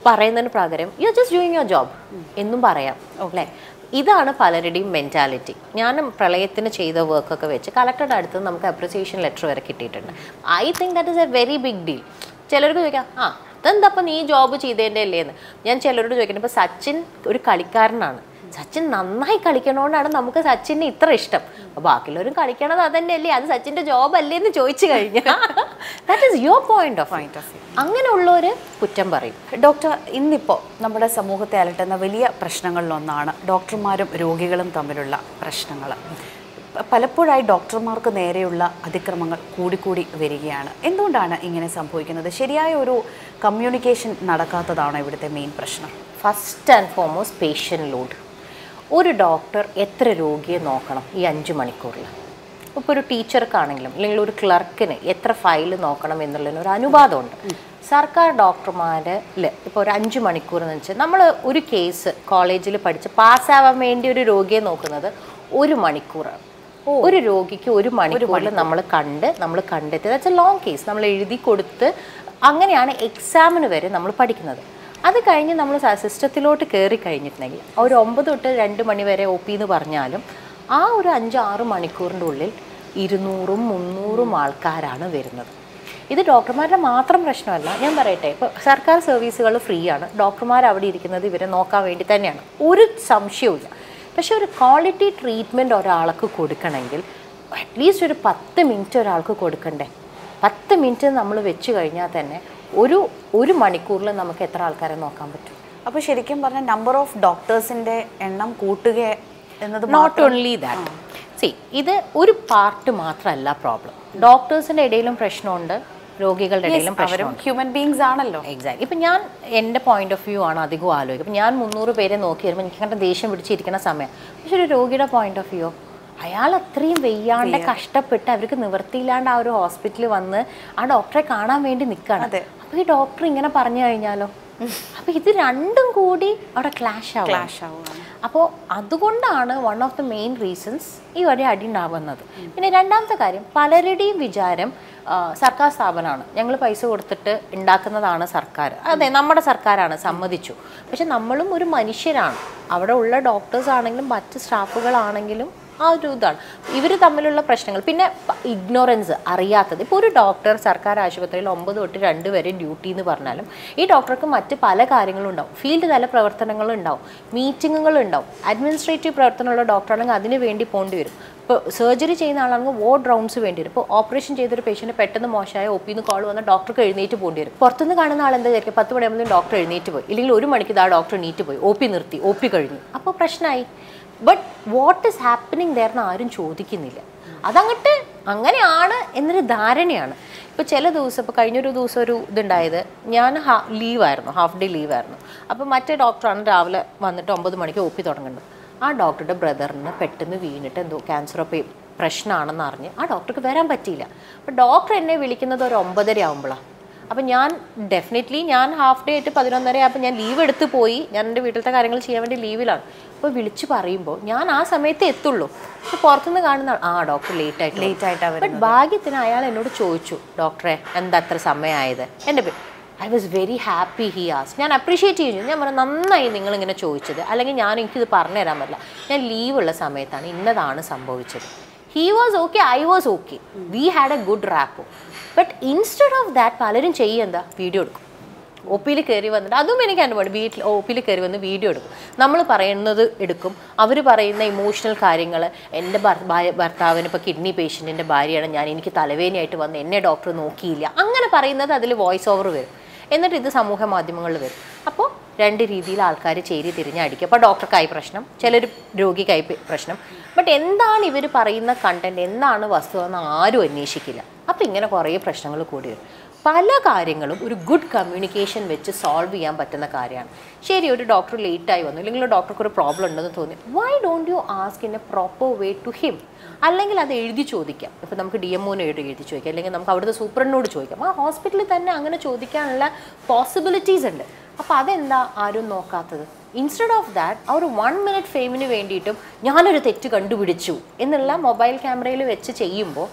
പറയുന്നതിന് പകരം you just doing your job എന്നും പറയാം അല്ലേ ഇതാണ് പലരുടെയും മെൻറ്റാലിറ്റി ഞാൻ പ്രളയത്തിന് ചെയ്ത വർക്കൊക്കെ വെച്ച് കളക്ടറുടെ അടുത്ത് നമുക്ക് അപ്രിസിയേഷൻ ലെറ്റർ വരെ കിട്ടിയിട്ടുണ്ട് I think that is a very big deal ചിലർക്ക് ചോദിക്കാം ആ അതെന്താ അപ്പം നീ ജോബ് ചെയ്തതിൻ്റെ അല്ലേന്ന് ഞാൻ ചിലരോട് ചോദിക്കുന്നത് ഇപ്പോൾ സച്ചിൻ ഒരു കളിക്കാരനാണ് സച്ചിൻ നന്നായി കളിക്കണോണ്ടാണ് നമുക്ക് സച്ചിനെ ഇത്ര ഇഷ്ടം അപ്പോൾ ബാക്കിയുള്ളവരും കളിക്കണത് അതന്നെയല്ലേ അത് സച്ചിൻ്റെ ജോബ് അല്ലേ എന്ന് ചോദിച്ചു കഴിഞ്ഞാൽ that is your point of Point of view. അങ്ങനെയുള്ളവർ കുറ്റം പറയും ഡോക്ടർ ഇന്നിപ്പോൾ നമ്മുടെ സമൂഹത്തെ അലട്ടുന്ന വലിയ പ്രശ്നങ്ങളിലൊന്നാണ് ഡോക്ടർമാരും രോഗികളും തമ്മിലുള്ള പ്രശ്നങ്ങൾ പലപ്പോഴായി ഡോക്ടർമാർക്ക് നേരെയുള്ള അതിക്രമങ്ങൾ കൂടിക്കൂടി വരികയാണ് എന്തുകൊണ്ടാണ് ഇങ്ങനെ സംഭവിക്കുന്നത് ശരിയായ ഒരു കമ്മ്യൂണിക്കേഷൻ നടക്കാത്തതാണോ ഇവിടുത്തെ മെയിൻ പ്രശ്നം first and foremost patient load ഒരു ഡോക്ടർ എത്ര രോഗിയെ നോക്കണം ഈ അഞ്ച് മണിക്കൂറിൽ ഇപ്പോൾ ഒരു ടീച്ചർക്കാണെങ്കിലും അല്ലെങ്കിൽ ഒരു ക്ലർക്കിന് എത്ര ഫയൽ നോക്കണം എന്നുള്ളതിന് ഒരു അനുവാദമുണ്ട് സർക്കാർ ഡോക്ടർമാരിൽ ഇപ്പോൾ ഒരു അഞ്ച് മണിക്കൂർ എന്ന് വെച്ചാൽ നമ്മൾ ഒരു കേസ് കോളേജിൽ പഠിച്ച് പാസ്സാവാൻ വേണ്ടി ഒരു രോഗിയെ നോക്കുന്നത് ഒരു മണിക്കൂറാണ് ഒരു രോഗിക്ക് ഒരു മണിക്കൂറിൽ നമ്മൾ കണ്ട് നമ്മൾ കണ്ടെത്തി ദാറ്റ്സ് എ ലോങ് കേസ് നമ്മൾ എഴുതി കൊടുത്ത് അങ്ങനെയാണ് എക്സാമിന് വരെ നമ്മൾ പഠിക്കുന്നത് അത് കഴിഞ്ഞ് നമ്മൾ സിസ്റ്റത്തിലോട്ട് കയറി കഴിഞ്ഞിട്ടുണ്ടെങ്കിൽ ഒരു ഒമ്പത് തൊട്ട് രണ്ട് മണി വരെ ഒ പി എന്ന് പറഞ്ഞാലും ആ ഒരു അഞ്ച് ആറ് മണിക്കൂറിൻ്റെ ഉള്ളിൽ ഇരുന്നൂറും മുന്നൂറും ആൾക്കാരാണ് വരുന്നത് ഇത് ഡോക്ടർമാരുടെ മാത്രം പ്രശ്നമല്ല ഞാൻ പറയട്ടെ ഇപ്പോൾ സർക്കാർ സർവീസുകൾ ഫ്രീ ആണ് ഡോക്ടർമാർ അവിടെ ഇരിക്കുന്നത് ഇവരെ നോക്കാൻ വേണ്ടി തന്നെയാണ് ഒരു സംശയവുമില്ല പക്ഷെ ഒരു ക്വാളിറ്റി ട്രീറ്റ്മെൻറ്റ് ഒരാൾക്ക് കൊടുക്കണമെങ്കിൽ അറ്റ്ലീസ്റ്റ് ഒരു പത്ത് മിനിറ്റ് ഒരാൾക്ക് കൊടുക്കണ്ടേ പത്ത് മിനിറ്റ് നമ്മൾ വെച്ച് കഴിഞ്ഞാൽ തന്നെ ഒരു ഒരു മണിക്കൂറിൽ നമുക്ക് എത്ര ആൾക്കാരെ നോക്കാൻ പറ്റും അപ്പോൾ ശരിക്കും പറഞ്ഞാൽ നമ്പർ ഓഫ് ഡോക്ടേഴ്സിൻ്റെ എണ്ണം കൂട്ടുക എന്നത് നോട്ട് ഓൺലി ദാറ്റ് സി ഇത് ഒരു പാർട്ട് മാത്രമല്ല പ്രോബ്ലം ഡോക്ടേഴ്സിൻ്റെ ഇടയിലും പ്രശ്നമുണ്ട് രോഗികളുടെ ഇടയിലും അവരും പ്രശ്നമുണ്ട് ഹ്യൂമൻ ബീങ്സ് ആണല്ലോ എക്സാക്ട് ഇപ്പം ഞാൻ എൻ്റെ പോയിന്റ് ഓഫ് വ്യൂ ആണ് അധികം ആലോചിക്കുക ഇപ്പം ഞാൻ മുന്നൂറ് പേരെ നോക്കി വരുമ്പോൾ എനിക്ക് അങ്ങനെ ദേഷ്യം പിടിച്ചിരിക്കുന്ന സമയം പക്ഷെ ഒരു രോഗിയുടെ പോയിന്റ് ഓഫ് വ്യൂ അയാൾ അത്രയും വെയ്യാണ്ട് കഷ്ടപ്പെട്ട് അവർക്ക് നിവൃത്തിയില്ലാണ്ട് ആ ഒരു ഹോസ്പിറ്റലിൽ വന്ന് ആ ഡോക്ടറെ കാണാൻ വേണ്ടി നിൽക്കുകയാണ് അതെ. അപ്പോൾ ഈ ഡോക്ടർ ഇങ്ങനെ പറഞ്ഞു കഴിഞ്ഞാലോ അപ്പോൾ ഇത് രണ്ടും കൂടി അവിടെ ക്ലാഷ് ആവും ക്ലാഷ് ആവുകയാണ് അപ്പോൾ അതുകൊണ്ടാണ് one of the main reasons ഈ വഴി അടി ഉണ്ടാവുന്നത് പിന്നെ രണ്ടാമത്തെ കാര്യം പലരുടെയും വിചാരം ആ, സർക്കാർ സ്ഥാപനമാണ് ഞങ്ങൾ പൈസ കൊടുത്തിട്ട് ഉണ്ടാക്കുന്നതാണ് സർക്കാർ അതെ നമ്മുടെ സർക്കാരാണ് സമ്മതിച്ചു പക്ഷെ നമ്മളും ഒരു മനുഷ്യരാണ് അവിടെ ഉള്ള ഡോക്ടേഴ്സ് ആണെങ്കിലും മറ്റ് സ്റ്റാഫുകളാണെങ്കിലും ആ ഒരു ഇതാണ് ഇവർ തമ്മിലുള്ള പ്രശ്നങ്ങൾ പിന്നെ ഇഗ്നോറൻസ് അറിയാത്തത് ഇപ്പോൾ ഒരു ഡോക്ടർ സർക്കാർ ആശുപത്രിയിൽ ഒമ്പത് തൊട്ട് രണ്ട് വരെ ഡ്യൂട്ടി എന്ന് പറഞ്ഞാലും ഈ ഡോക്ടർക്ക് മറ്റ് പല കാര്യങ്ങളും ഉണ്ടാവും ഫീൽഡ് തല പ്രവർത്തനങ്ങളും ഉണ്ടാവും മീറ്റിങ്ങുകൾ ഉണ്ടാവും അഡ്മിനിസ്ട്രേറ്റീവ് പ്രവർത്തനമുള്ള ഡോക്ടറാണെങ്കിൽ അതിന് വേണ്ടി പോകേണ്ടി വരും ഇപ്പോൾ സർജറി ചെയ്യുന്ന ആളാണെങ്കിൽ വാർഡ് റൗണ്ട്സ് വേണ്ടി വരും ഇപ്പോൾ ഓപ്പറേഷൻ ചെയ്തൊരു പേഷ്യൻറ്റ് പെട്ടെന്ന് മോശമായ ഒ പിന്ന് കോൾ വന്ന ഡോക്ടർക്ക് എഴുന്നേറ്റ് പോകേണ്ടി വരും പുറത്തുനിന്ന് കാണുന്ന ആൾ എന്താ വിചാരിക്കും പത്ത് മണിയാകുമ്പോൾ ഡോക്ടർ എഴുന്നേറ്റ് പോയി ഇല്ലെങ്കിൽ ഒരു മണിക്ക് ആ ഡോക്ടർ നീറ്റ് പോയി ഒ പി നിർത്തി ഒ പി കഴിഞ്ഞു അപ്പോൾ പ്രശ്നമായി ബട്ട് വാട്ട് ഈസ് ഹാപ്പനിങ് ദയർന്ന് ആരും ചോദിക്കുന്നില്ല അതങ്ങട്ട് അങ്ങനെയാണ് എന്നൊരു ധാരണയാണ് ഇപ്പോൾ ചില ദിവസം ഇപ്പോൾ കഴിഞ്ഞൊരു ദിവസം ഒരു ഇതുണ്ടായത് ഞാൻ ഹാ ലീവായിരുന്നു ഹാഫ് ഡേ ലീവായിരുന്നു അപ്പോൾ മറ്റേ ഡോക്ടറാണ് രാവിലെ വന്നിട്ട് ഒമ്പത് മണിക്ക് ഒ പി തുടങ്ങുന്നത് ആ ഡോക്ടറുടെ ബ്രദറിന് പെട്ടെന്ന് വീണിട്ട് എന്തോ ക്യാൻസർ ഒക്കെ പ്രശ്നമാണെന്ന് അറിഞ്ഞ് ആ ഡോക്ടർക്ക് വരാൻ പറ്റിയില്ല അപ്പോൾ ഡോക്ടർ എന്നെ വിളിക്കുന്നത് ഒരു ഒമ്പതര ആകുമ്പോഴാണ് അപ്പം ഞാൻ ഡെഫിനറ്റ്ലി ഞാൻ ഹാഫ് ഡേ ആയിട്ട് പതിനൊന്നര ആയപ്പോൾ ഞാൻ ലീവ് എടുത്ത് പോയി ഞാൻ എൻ്റെ വീട്ടിലത്തെ കാര്യങ്ങൾ ചെയ്യാൻ വേണ്ടി ലീവിലാണ് അപ്പോൾ വിളിച്ച് പറയുമ്പോൾ ഞാൻ ആ സമയത്ത് എത്തുള്ളൂ പക്ഷെ പുറത്തുനിന്ന് കാണുന്ന ആൾ, ആ ഡോക്ടർ ലേറ്റ് ആയിട്ട് ലേറ്റ് ആയിട്ടാണ് ബട്ട് ഭാഗ്യത്തിന് അയാൾ എന്നോട് ചോദിച്ചു ഡോക്ടറെ എന്താ അത്ര സമയമായത് എൻ്റെ പേ I was very happy he as ഞാൻ അപ്രീഷിയേറ്റ് ചെയ്യുന്നു ഞാൻ പറഞ്ഞു നന്നായി നിങ്ങളിങ്ങനെ ചോദിച്ചത് അല്ലെങ്കിൽ ഞാൻ എനിക്കിത് പറഞ്ഞു തരാൻ പറ്റില്ല ഞാൻ ലീവുള്ള സമയത്താണ് ഇന്നതാണ് സംഭവിച്ചത് he was okay I was okay we had a good rapport but instead of that പലരും ചെയ്യുക എന്താ വീഡിയോ എടുക്കും ഒ പിയിൽ കയറി വന്നിട്ട് അതും എനിക്ക് അനുഭവം വീട്ടിൽ ഒ പിയിൽ കയറി വന്ന് വീഡിയോ എടുക്കും നമ്മൾ പറയുന്നത് എടുക്കും അവർ പറയുന്ന ഇമോഷണൽ കാര്യങ്ങൾ എൻ്റെ ഭർ- ഭാര്യ- ഭർത്താവിന് ഇപ്പോൾ കിഡ്നി പേഷ്യൻറ്റിൻ്റെ ഭാര്യയാണ് ഞാൻ എനിക്ക് തലവേദനയായിട്ട് വന്ന് എന്നെ ഡോക്ടർ നോക്കിയില്ല അങ്ങനെ പറയുന്നത് അതിൽ വോയിസ് ഓവർ വരും എന്നിട്ട് ഇത് സമൂഹ മാധ്യമങ്ങളിൽ വരും അപ്പോൾ രണ്ട് രീതിയിൽ ആൾക്കാർ ചേരി തിരിഞ്ഞടിക്കും അപ്പോൾ ഡോക്ടർക്കായി പ്രശ്നം ചിലർ രോഗിക്കായി പെ- പ്രശ്നം ബട്ട് എന്താണ് ഇവർ പറയുന്ന കണ്ടന്റ് എന്താണ് വസ്തുത എന്ന് ആരും അന്വേഷിക്കില്ല അപ്പോൾ ഇങ്ങനെ കുറേ പ്രശ്നങ്ങൾ കൂടി വരും പല കാര്യങ്ങളും ഒരു ഗുഡ് കമ്മ്യൂണിക്കേഷൻ വെച്ച് സോൾവ് ചെയ്യാൻ പറ്റുന്ന കാര്യമാണ് ശരി ഒരു ഡോക്ടർ ലേറ്റായി വന്നു അല്ലെങ്കിൽ ഡോക്ടർക്ക് ഒരു പ്രോബ്ലം ഉണ്ടെന്ന് തോന്നി why don't you ask in a proper way to him അല്ലെങ്കിൽ അത് എഴുതി ചോദിക്കാം ഇപ്പം നമുക്ക് ഡി എം ഒന് എഴുതി ചോദിക്കാം അല്ലെങ്കിൽ നമുക്ക് അവിടുത്തെ സൂപ്രണ്ടിനോട് ചോദിക്കാം ആ ഹോസ്പിറ്റലിൽ തന്നെ അങ്ങനെ ചോദിക്കാനുള്ള പോസിബിലിറ്റീസ് ഉണ്ട് അപ്പോൾ അതെന്താ ആരും നോക്കാത്തത് ഇൻസ്റ്റെഡ് ഓഫ് ദാറ്റ് ആ ഒരു വൺ മിനിറ്റ് ഫെയിമിന് വേണ്ടിയിട്ടും ഞാനൊരു തെറ്റ് കണ്ടുപിടിച്ചു എന്നുള്ള മൊബൈൽ ക്യാമറയിൽ വെച്ച് ചെയ്യുമ്പോൾ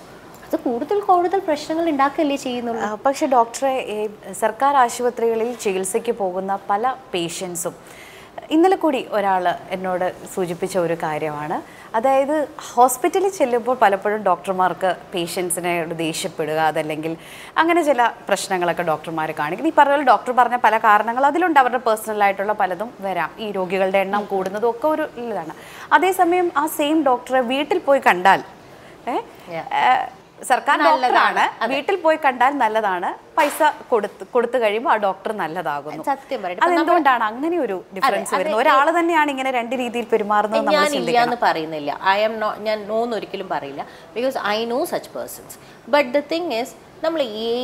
അത് കൂടുതൽ കൂടുതൽ പ്രശ്നങ്ങൾ ഉണ്ടാക്കുകയല്ലേ ചെയ്യുന്നുള്ളൂ ആ, പക്ഷെ ഡോക്ടറെ ഈ സർക്കാർ ആശുപത്രികളിൽ ചികിത്സയ്ക്ക് പോകുന്ന പല പേഷ്യൻസും ഇന്നലെ കൂടി ഒരാൾ എന്നോട് സൂചിപ്പിച്ച ഒരു കാര്യമാണ് അതായത് ഹോസ്പിറ്റലിൽ ചെല്ലുമ്പോൾ പലപ്പോഴും ഡോക്ടർമാർക്ക് പേഷ്യൻസിനോട് ദേഷ്യപ്പെടുക അതല്ലെങ്കിൽ അങ്ങനെ ചില പ്രശ്നങ്ങളൊക്കെ ഡോക്ടർമാർ കാണിക്കുന്നു ഈ പറഞ്ഞ പോലെ ഡോക്ടർ പറഞ്ഞ പല കാരണങ്ങൾ അതിലുണ്ട് അവരുടെ പേഴ്സണലായിട്ടുള്ള പലതും വരാം ഈ രോഗികളുടെ എണ്ണം കൂടുന്നതും ഒക്കെ ഒരു ഇതാണ് അതേസമയം ആ സെയിം ഡോക്ടറെ വീട്ടിൽ പോയി കണ്ടാൽ ഏ, ഏ, സർക്കാർ ഡോക്ടറാണ് വീട്ടിൽ പോയി കണ്ടാൽ നല്ലതാണ് പൈസ കൊടുത്ത് കൊടുത്തു കഴിയുമ്പോൾ ആ ഡോക്ടർ നല്ലതാകുന്നു സത്യം പറയട്ടെ അതെന്തുകൊണ്ടാണ് അങ്ങനെ ഒരു ഡിഫറൻസ് വരുന്നത് ഒരാൾ തന്നെയാണ് ഇങ്ങനെ രണ്ട് രീതിയിൽ പെരുമാറുന്നത് നമ്മൾ ഞാൻ ഇല്ല എന്ന് പറയുന്നില്ല ഐ ആം നോ ഞാൻ നോ എന്ന് ഒരിക്കലും പറയില്ല because I know such persons but the thing is നമ്മൾ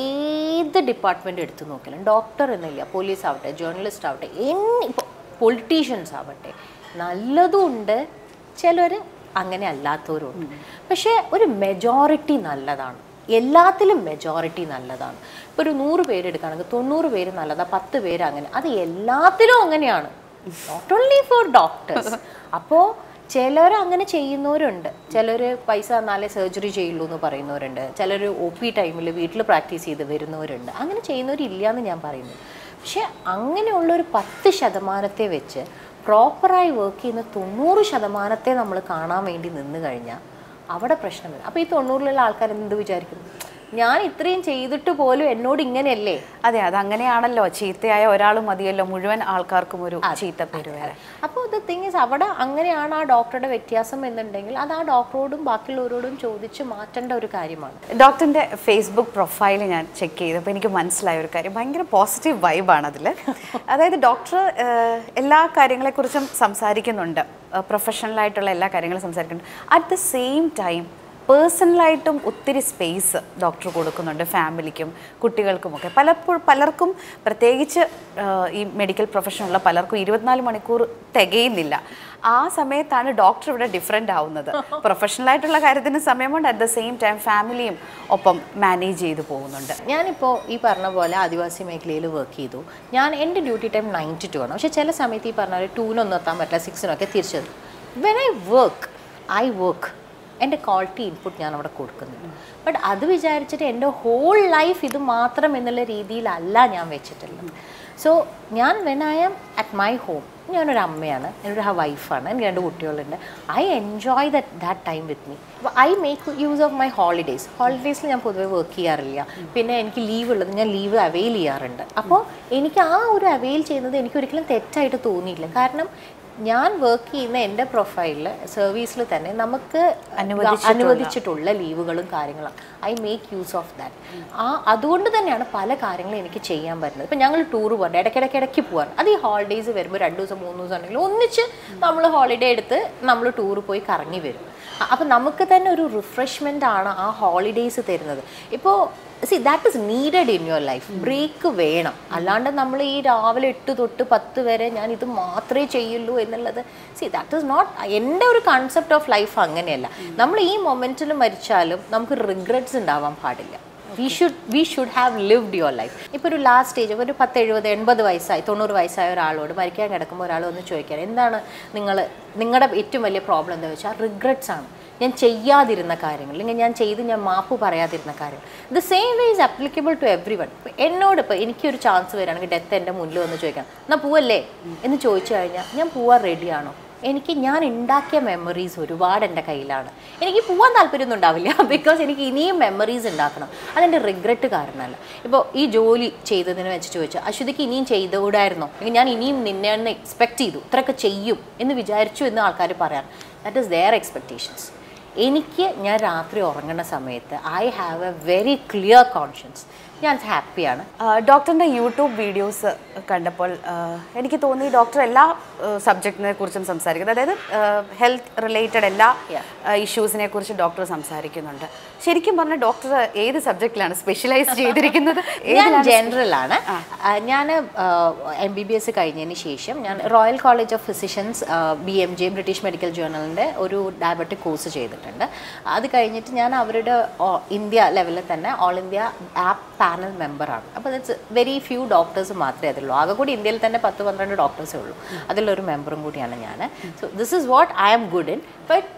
ഏത് ഡിപ്പാർട്ട്മെൻറ്റ് എടുത്തു നോക്കിയാലും ഡോക്ടർ എന്നില്ല പോലീസ് ആവട്ടെ ജേർണലിസ്റ്റ് ആവട്ടെ എനി ഇപ്പോൾ പൊളിറ്റീഷ്യൻസ് ആവട്ടെ നല്ലതും ഉണ്ട് ചിലർ അങ്ങനെ അല്ലാത്തവരുണ്ട് പക്ഷേ ഒരു മെജോറിറ്റി നല്ലതാണ് എല്ലാത്തിലും മെജോറിറ്റി നല്ലതാണ് ഇപ്പോൾ ഒരു നൂറ് പേര് എടുക്കുകയാണെങ്കിൽ തൊണ്ണൂറ് പേര് നല്ലതാണ് പത്ത് പേര് അങ്ങനെ അത് എല്ലാത്തിലും അങ്ങനെയാണ് നോട്ട് ഓൺലി ഫോർ ഡോക്ടേഴ്സ് അപ്പോൾ ചിലർ അങ്ങനെ ചെയ്യുന്നവരുണ്ട് ചിലർ പൈസ തന്നാലേ സർജറി ചെയ്യുള്ളൂ എന്ന് പറയുന്നവരുണ്ട് ചിലർ ഒ പി ടൈമിൽ വീട്ടിൽ പ്രാക്ടീസ് ചെയ്ത് വരുന്നവരുണ്ട് അങ്ങനെ ചെയ്യുന്നവരില്ല എന്ന് ഞാൻ പറയുന്നു പക്ഷെ അങ്ങനെയുള്ള ഒരു പത്ത് ശതമാനത്തെ വെച്ച് പ്രോപ്പറായി വർക്ക് ചെയ്യുന്ന തൊണ്ണൂറ് ശതമാനത്തെ നമ്മൾ കാണാൻ വേണ്ടി നിന്ന് കഴിഞ്ഞാൽ അവിടെ പ്രശ്നം വരും അപ്പോൾ ഈ തൊണ്ണൂറിലുള്ള ആൾക്കാർ എന്ത് വിചാരിക്കും ഞാൻ ഇത്രയും ചെയ്തിട്ട് പോലും എന്നോട് ഇങ്ങനെയല്ലേ അതെ അത് അങ്ങനെയാണല്ലോ ചീത്തയായ ഒരാൾ മതിയല്ലോ മുഴുവൻ ആൾക്കാർക്കും ഒരു ചീത്ത പേര് വരെ അപ്പോൾ ദ തിങ് ഈസ് അവിടെ അങ്ങനെയാണ് ആ ഡോക്ടറുടെ വ്യത്യാസം എന്നുണ്ടെങ്കിൽ അത് ആ ഡോക്ടറോടും ബാക്കിയുള്ളവരോടും ചോദിച്ച് മാറ്റേണ്ട ഒരു കാര്യമാണ് ഡോക്ടറിന്റെ ഫേസ്ബുക്ക് പ്രൊഫൈൽ ഞാൻ ചെക്ക് ചെയ്തപ്പോൾ എനിക്ക് മനസ്സിലായ ഒരു കാര്യം ഭയങ്കര പോസിറ്റീവ് വൈബാണ് അതിൽ അതായത് ഡോക്ടർ എല്ലാ കാര്യങ്ങളെക്കുറിച്ചും സംസാരിക്കുന്നുണ്ട് പ്രൊഫഷണലായിട്ടുള്ള എല്ലാ കാര്യങ്ങളും സംസാരിക്കുന്നുണ്ട് അറ്റ് ദ സെയിം ടൈം പേഴ്സണലായിട്ടും ഒത്തിരി സ്പേസ് ഡോക്ടർ കൊടുക്കുന്നുണ്ട് ഫാമിലിക്കും കുട്ടികൾക്കുമൊക്കെ പലപ്പോഴും പലർക്കും പ്രത്യേകിച്ച് ആ, ഈ മെഡിക്കൽ പ്രൊഫഷനുള്ള പലർക്കും ഇരുപത്തിനാല് മണിക്കൂർ തികയുന്നില്ല ആ സമയത്താണ് ഡോക്ടർ ഇവിടെ ഡിഫറെൻ്റ് ആവുന്നത് പ്രൊഫഷണലായിട്ടുള്ള കാര്യത്തിന് സമയമുണ്ട് അറ്റ് ദ സെയിം ടൈം ഫാമിലിയും ഒപ്പം മാനേജ് ചെയ്തു പോകുന്നുണ്ട് ഞാനിപ്പോൾ ഈ പറഞ്ഞ പോലെ ആദിവാസി മേഖലയിൽ വർക്ക് ചെയ്തു ഞാൻ എൻ്റെ duty time nine to two ആണ് പക്ഷേ ചില സമയത്ത് ഈ പറഞ്ഞ പോലെ ടൂനൊന്നും എത്താൻ പറ്റില്ല സിക്സിനൊക്കെ തിരിച്ചു വരും when I work I work എൻ്റെ ക്വാളിറ്റി ഇൻപുട്ട് ഞാൻ അവിടെ കൊടുക്കുന്നുണ്ട് ബട്ട് അത് വിചാരിച്ചിട്ട് എൻ്റെ ഹോൾ ലൈഫ് ഇത് മാത്രം എന്നുള്ള രീതിയിലല്ല ഞാൻ വെച്ചിട്ടുള്ളത് സോ ഞാൻ when I am at my home ഞാനൊരു അമ്മയാണ് എന്നൊരു വൈഫാണ് എനിക്ക് രണ്ട് കുട്ടികളുണ്ട് I enjoy that that time with me I make use of my holidays ഹോളിഡേയ്സിൽ ഞാൻ പൊതുവെ വർക്ക് ചെയ്യാറില്ല പിന്നെ എനിക്ക് ലീവ് ഉള്ളത് ഞാൻ ലീവ് അവെയിൽ ചെയ്യാറുണ്ട് അപ്പോൾ എനിക്ക് ആ ഒരു അവെയിൽ ചെയ്യുന്നത് എനിക്ക് ഒരിക്കലും തെറ്റായിട്ട് തോന്നിയില്ല കാരണം ഞാൻ വർക്ക് ചെയ്യുന്ന എൻ്റെ പ്രൊഫൈലിൽ സർവീസിൽ തന്നെ നമുക്ക് അനുവദിച്ചിട്ടുള്ള- അനുവദിച്ചിട്ടുള്ള ലീവുകളും കാര്യങ്ങളും I make use of that ആ അതുകൊണ്ട് തന്നെയാണ് പല കാര്യങ്ങളും എനിക്ക് ചെയ്യാൻ പറ്റുന്നത് ഇപ്പം ഞങ്ങൾ ടൂർ പോകാറുണ്ട് ഇടയ്ക്കിടയ്ക്ക് ഇടയ്ക്ക് പോകാറ് അത് ഈ ഹോളിഡേയ്സ് വരുമ്പോൾ രണ്ട് ദിവസം മൂന്ന് ദിവസം ഉണ്ടെങ്കിൽ ഒന്നിച്ച് നമ്മൾ ഹോളിഡേ എടുത്ത് നമ്മൾ ടൂർ പോയി കറങ്ങി വരും അപ്പം നമുക്ക് തന്നെ ഒരു റിഫ്രഷ്മെൻ്റ് ആണ് ആ ഹോളിഡേയ്സ് തരുന്നത് ഇപ്പോൾ see that is needed in your life break വേണം അല്ലാണ്ട് നമ്മൾ ഈ രാവിലെ എട്ട് തൊട്ട് പത്ത് വരെ ഞാൻ ഇത് മാത്രമേ ചെയ്യുള്ളൂ എന്നുള്ളത് സി ദാറ്റ് ഇസ് നോട്ട് എൻ്റെ ഒരു കൺസെപ്റ്റ് ഓഫ് ലൈഫ് അങ്ങനെയല്ല നമ്മൾ ഈ മൊമെൻറ്റിൽ മരിച്ചാലും നമുക്ക് റിഗ്രറ്റ്സ് ഉണ്ടാവാൻ പാടില്ല we should we should have lived your life ഇപ്പോൾ ഒരു ലാസ്റ്റ് സ്റ്റേജ് ഒരു പത്ത് എഴുപത് എൺപത് വയസ്സായി തൊണ്ണൂറ് വയസ്സായ ഒരാളോട് മരിക്കാൻ കിടക്കുമ്പോൾ ഒരാൾ വന്ന് ചോദിക്കാൻ എന്താണ് നിങ്ങൾ നിങ്ങളുടെ ഏറ്റവും വലിയ പ്രോബ്ലം എന്താ വെച്ചാൽ റിഗ്രറ്റ്സ് ആണ് ഞാൻ ചെയ്യാതിരുന്ന കാര്യങ്ങൾ അല്ലെങ്കിൽ ഞാൻ ചെയ്ത് ഞാൻ മാപ്പ് പറയാതിരുന്ന കാര്യങ്ങൾ the same way is applicable to everyone എന്നോട് ഇപ്പോൾ എനിക്കൊരു ചാൻസ് വരികയാണെങ്കിൽ ഡെത്ത് എൻ്റെ മുന്നിൽ വന്ന് ചോദിക്കണം എന്നാൽ പോവല്ലേ എന്ന് ചോദിച്ചു കഴിഞ്ഞാൽ ഞാൻ പോവാൻ റെഡിയാണോ എനിക്ക് ഞാൻ ഉണ്ടാക്കിയ മെമ്മറീസ് ഒരുപാട് എൻ്റെ കയ്യിലാണ് എനിക്ക് പോകാൻ താല്പര്യമൊന്നും ഉണ്ടാവില്ല ബിക്കോസ് എനിക്ക് ഇനിയും മെമ്മറീസ് ഉണ്ടാക്കണം അതെൻ്റെ റിഗ്രറ്റ് കാരണമല്ല ഇപ്പോൾ ഈ ജോലി ചെയ്തതിന് വെച്ച് ചോദിച്ചാൽ അശ്വതിക്ക് ഇനിയും ചെയ്തുകൂടായിരുന്നോ അല്ലെങ്കിൽ ഞാൻ ഇനിയും നിന്നെ ഒന്ന് എക്സ്പെക്ട് ചെയ്തു ഇത്രയൊക്കെ ചെയ്യും എന്ന് വിചാരിച്ചു എന്ന് ആൾക്കാർ പറയാറ് ദാറ്റ് ഈസ് ദെയർ എക്സ്പെക്റ്റേഷൻസ് എനിക്ക് ഞാൻ രാത്രി ഉറങ്ങുന്ന സമയത്ത് I have a very clear conscience ഞാൻ ഹാപ്പിയാണ് ഡോക്ടറിൻ്റെ യൂട്യൂബ് വീഡിയോസ് കണ്ടപ്പോൾ ആ, എനിക്ക് തോന്നി ഡോക്ടർ എല്ലാ സബ്ജക്റ്റിനെ കുറിച്ചും സംസാരിക്കുന്നത് അതായത് ഹെൽത്ത് റിലേറ്റഡ് എല്ലാ ഇഷ്യൂസിനെ കുറിച്ച് ഡോക്ടർ സംസാരിക്കുന്നുണ്ട് ശരിക്കും പറഞ്ഞാൽ ഡോക്ടർ ഏത് സബ്ജക്റ്റിലാണ് സ്പെഷ്യലൈസ് ചെയ്തിരിക്കുന്നത് ഞാൻ ജനറൽ ആണ് ഞാൻ എം ബി ബി എസ് കഴിഞ്ഞതിന് ശേഷം ഞാൻ Royal College of Physicians B M J British medical ജേർണലിൻ്റെ ഒരു ഡയബറ്റിക് കോഴ്സ് ചെയ്തിട്ടുണ്ട് അത് കഴിഞ്ഞിട്ട് ഞാൻ അവരുടെ ഓ- ഇന്ത്യ ലെവലിൽ തന്നെ ഓൾ ഇന്ത്യ ആപ്പ് പാനൽ മെമ്പറാണ് അപ്പോൾ ദറ്റ്സ് വെരി ഫ്യൂ ഡോക്ടേഴ്സ് മാത്രമേ അതിലുള്ളൂ ആകെ കൂടി ഇന്ത്യയിൽ തന്നെ പത്ത് പന്ത്രണ്ട് ഡോക്ടേഴ്സേ ഉള്ളൂ അതിലൊരു മെമ്പറും കൂടിയാണ് ഞാൻ so this is what I am good in but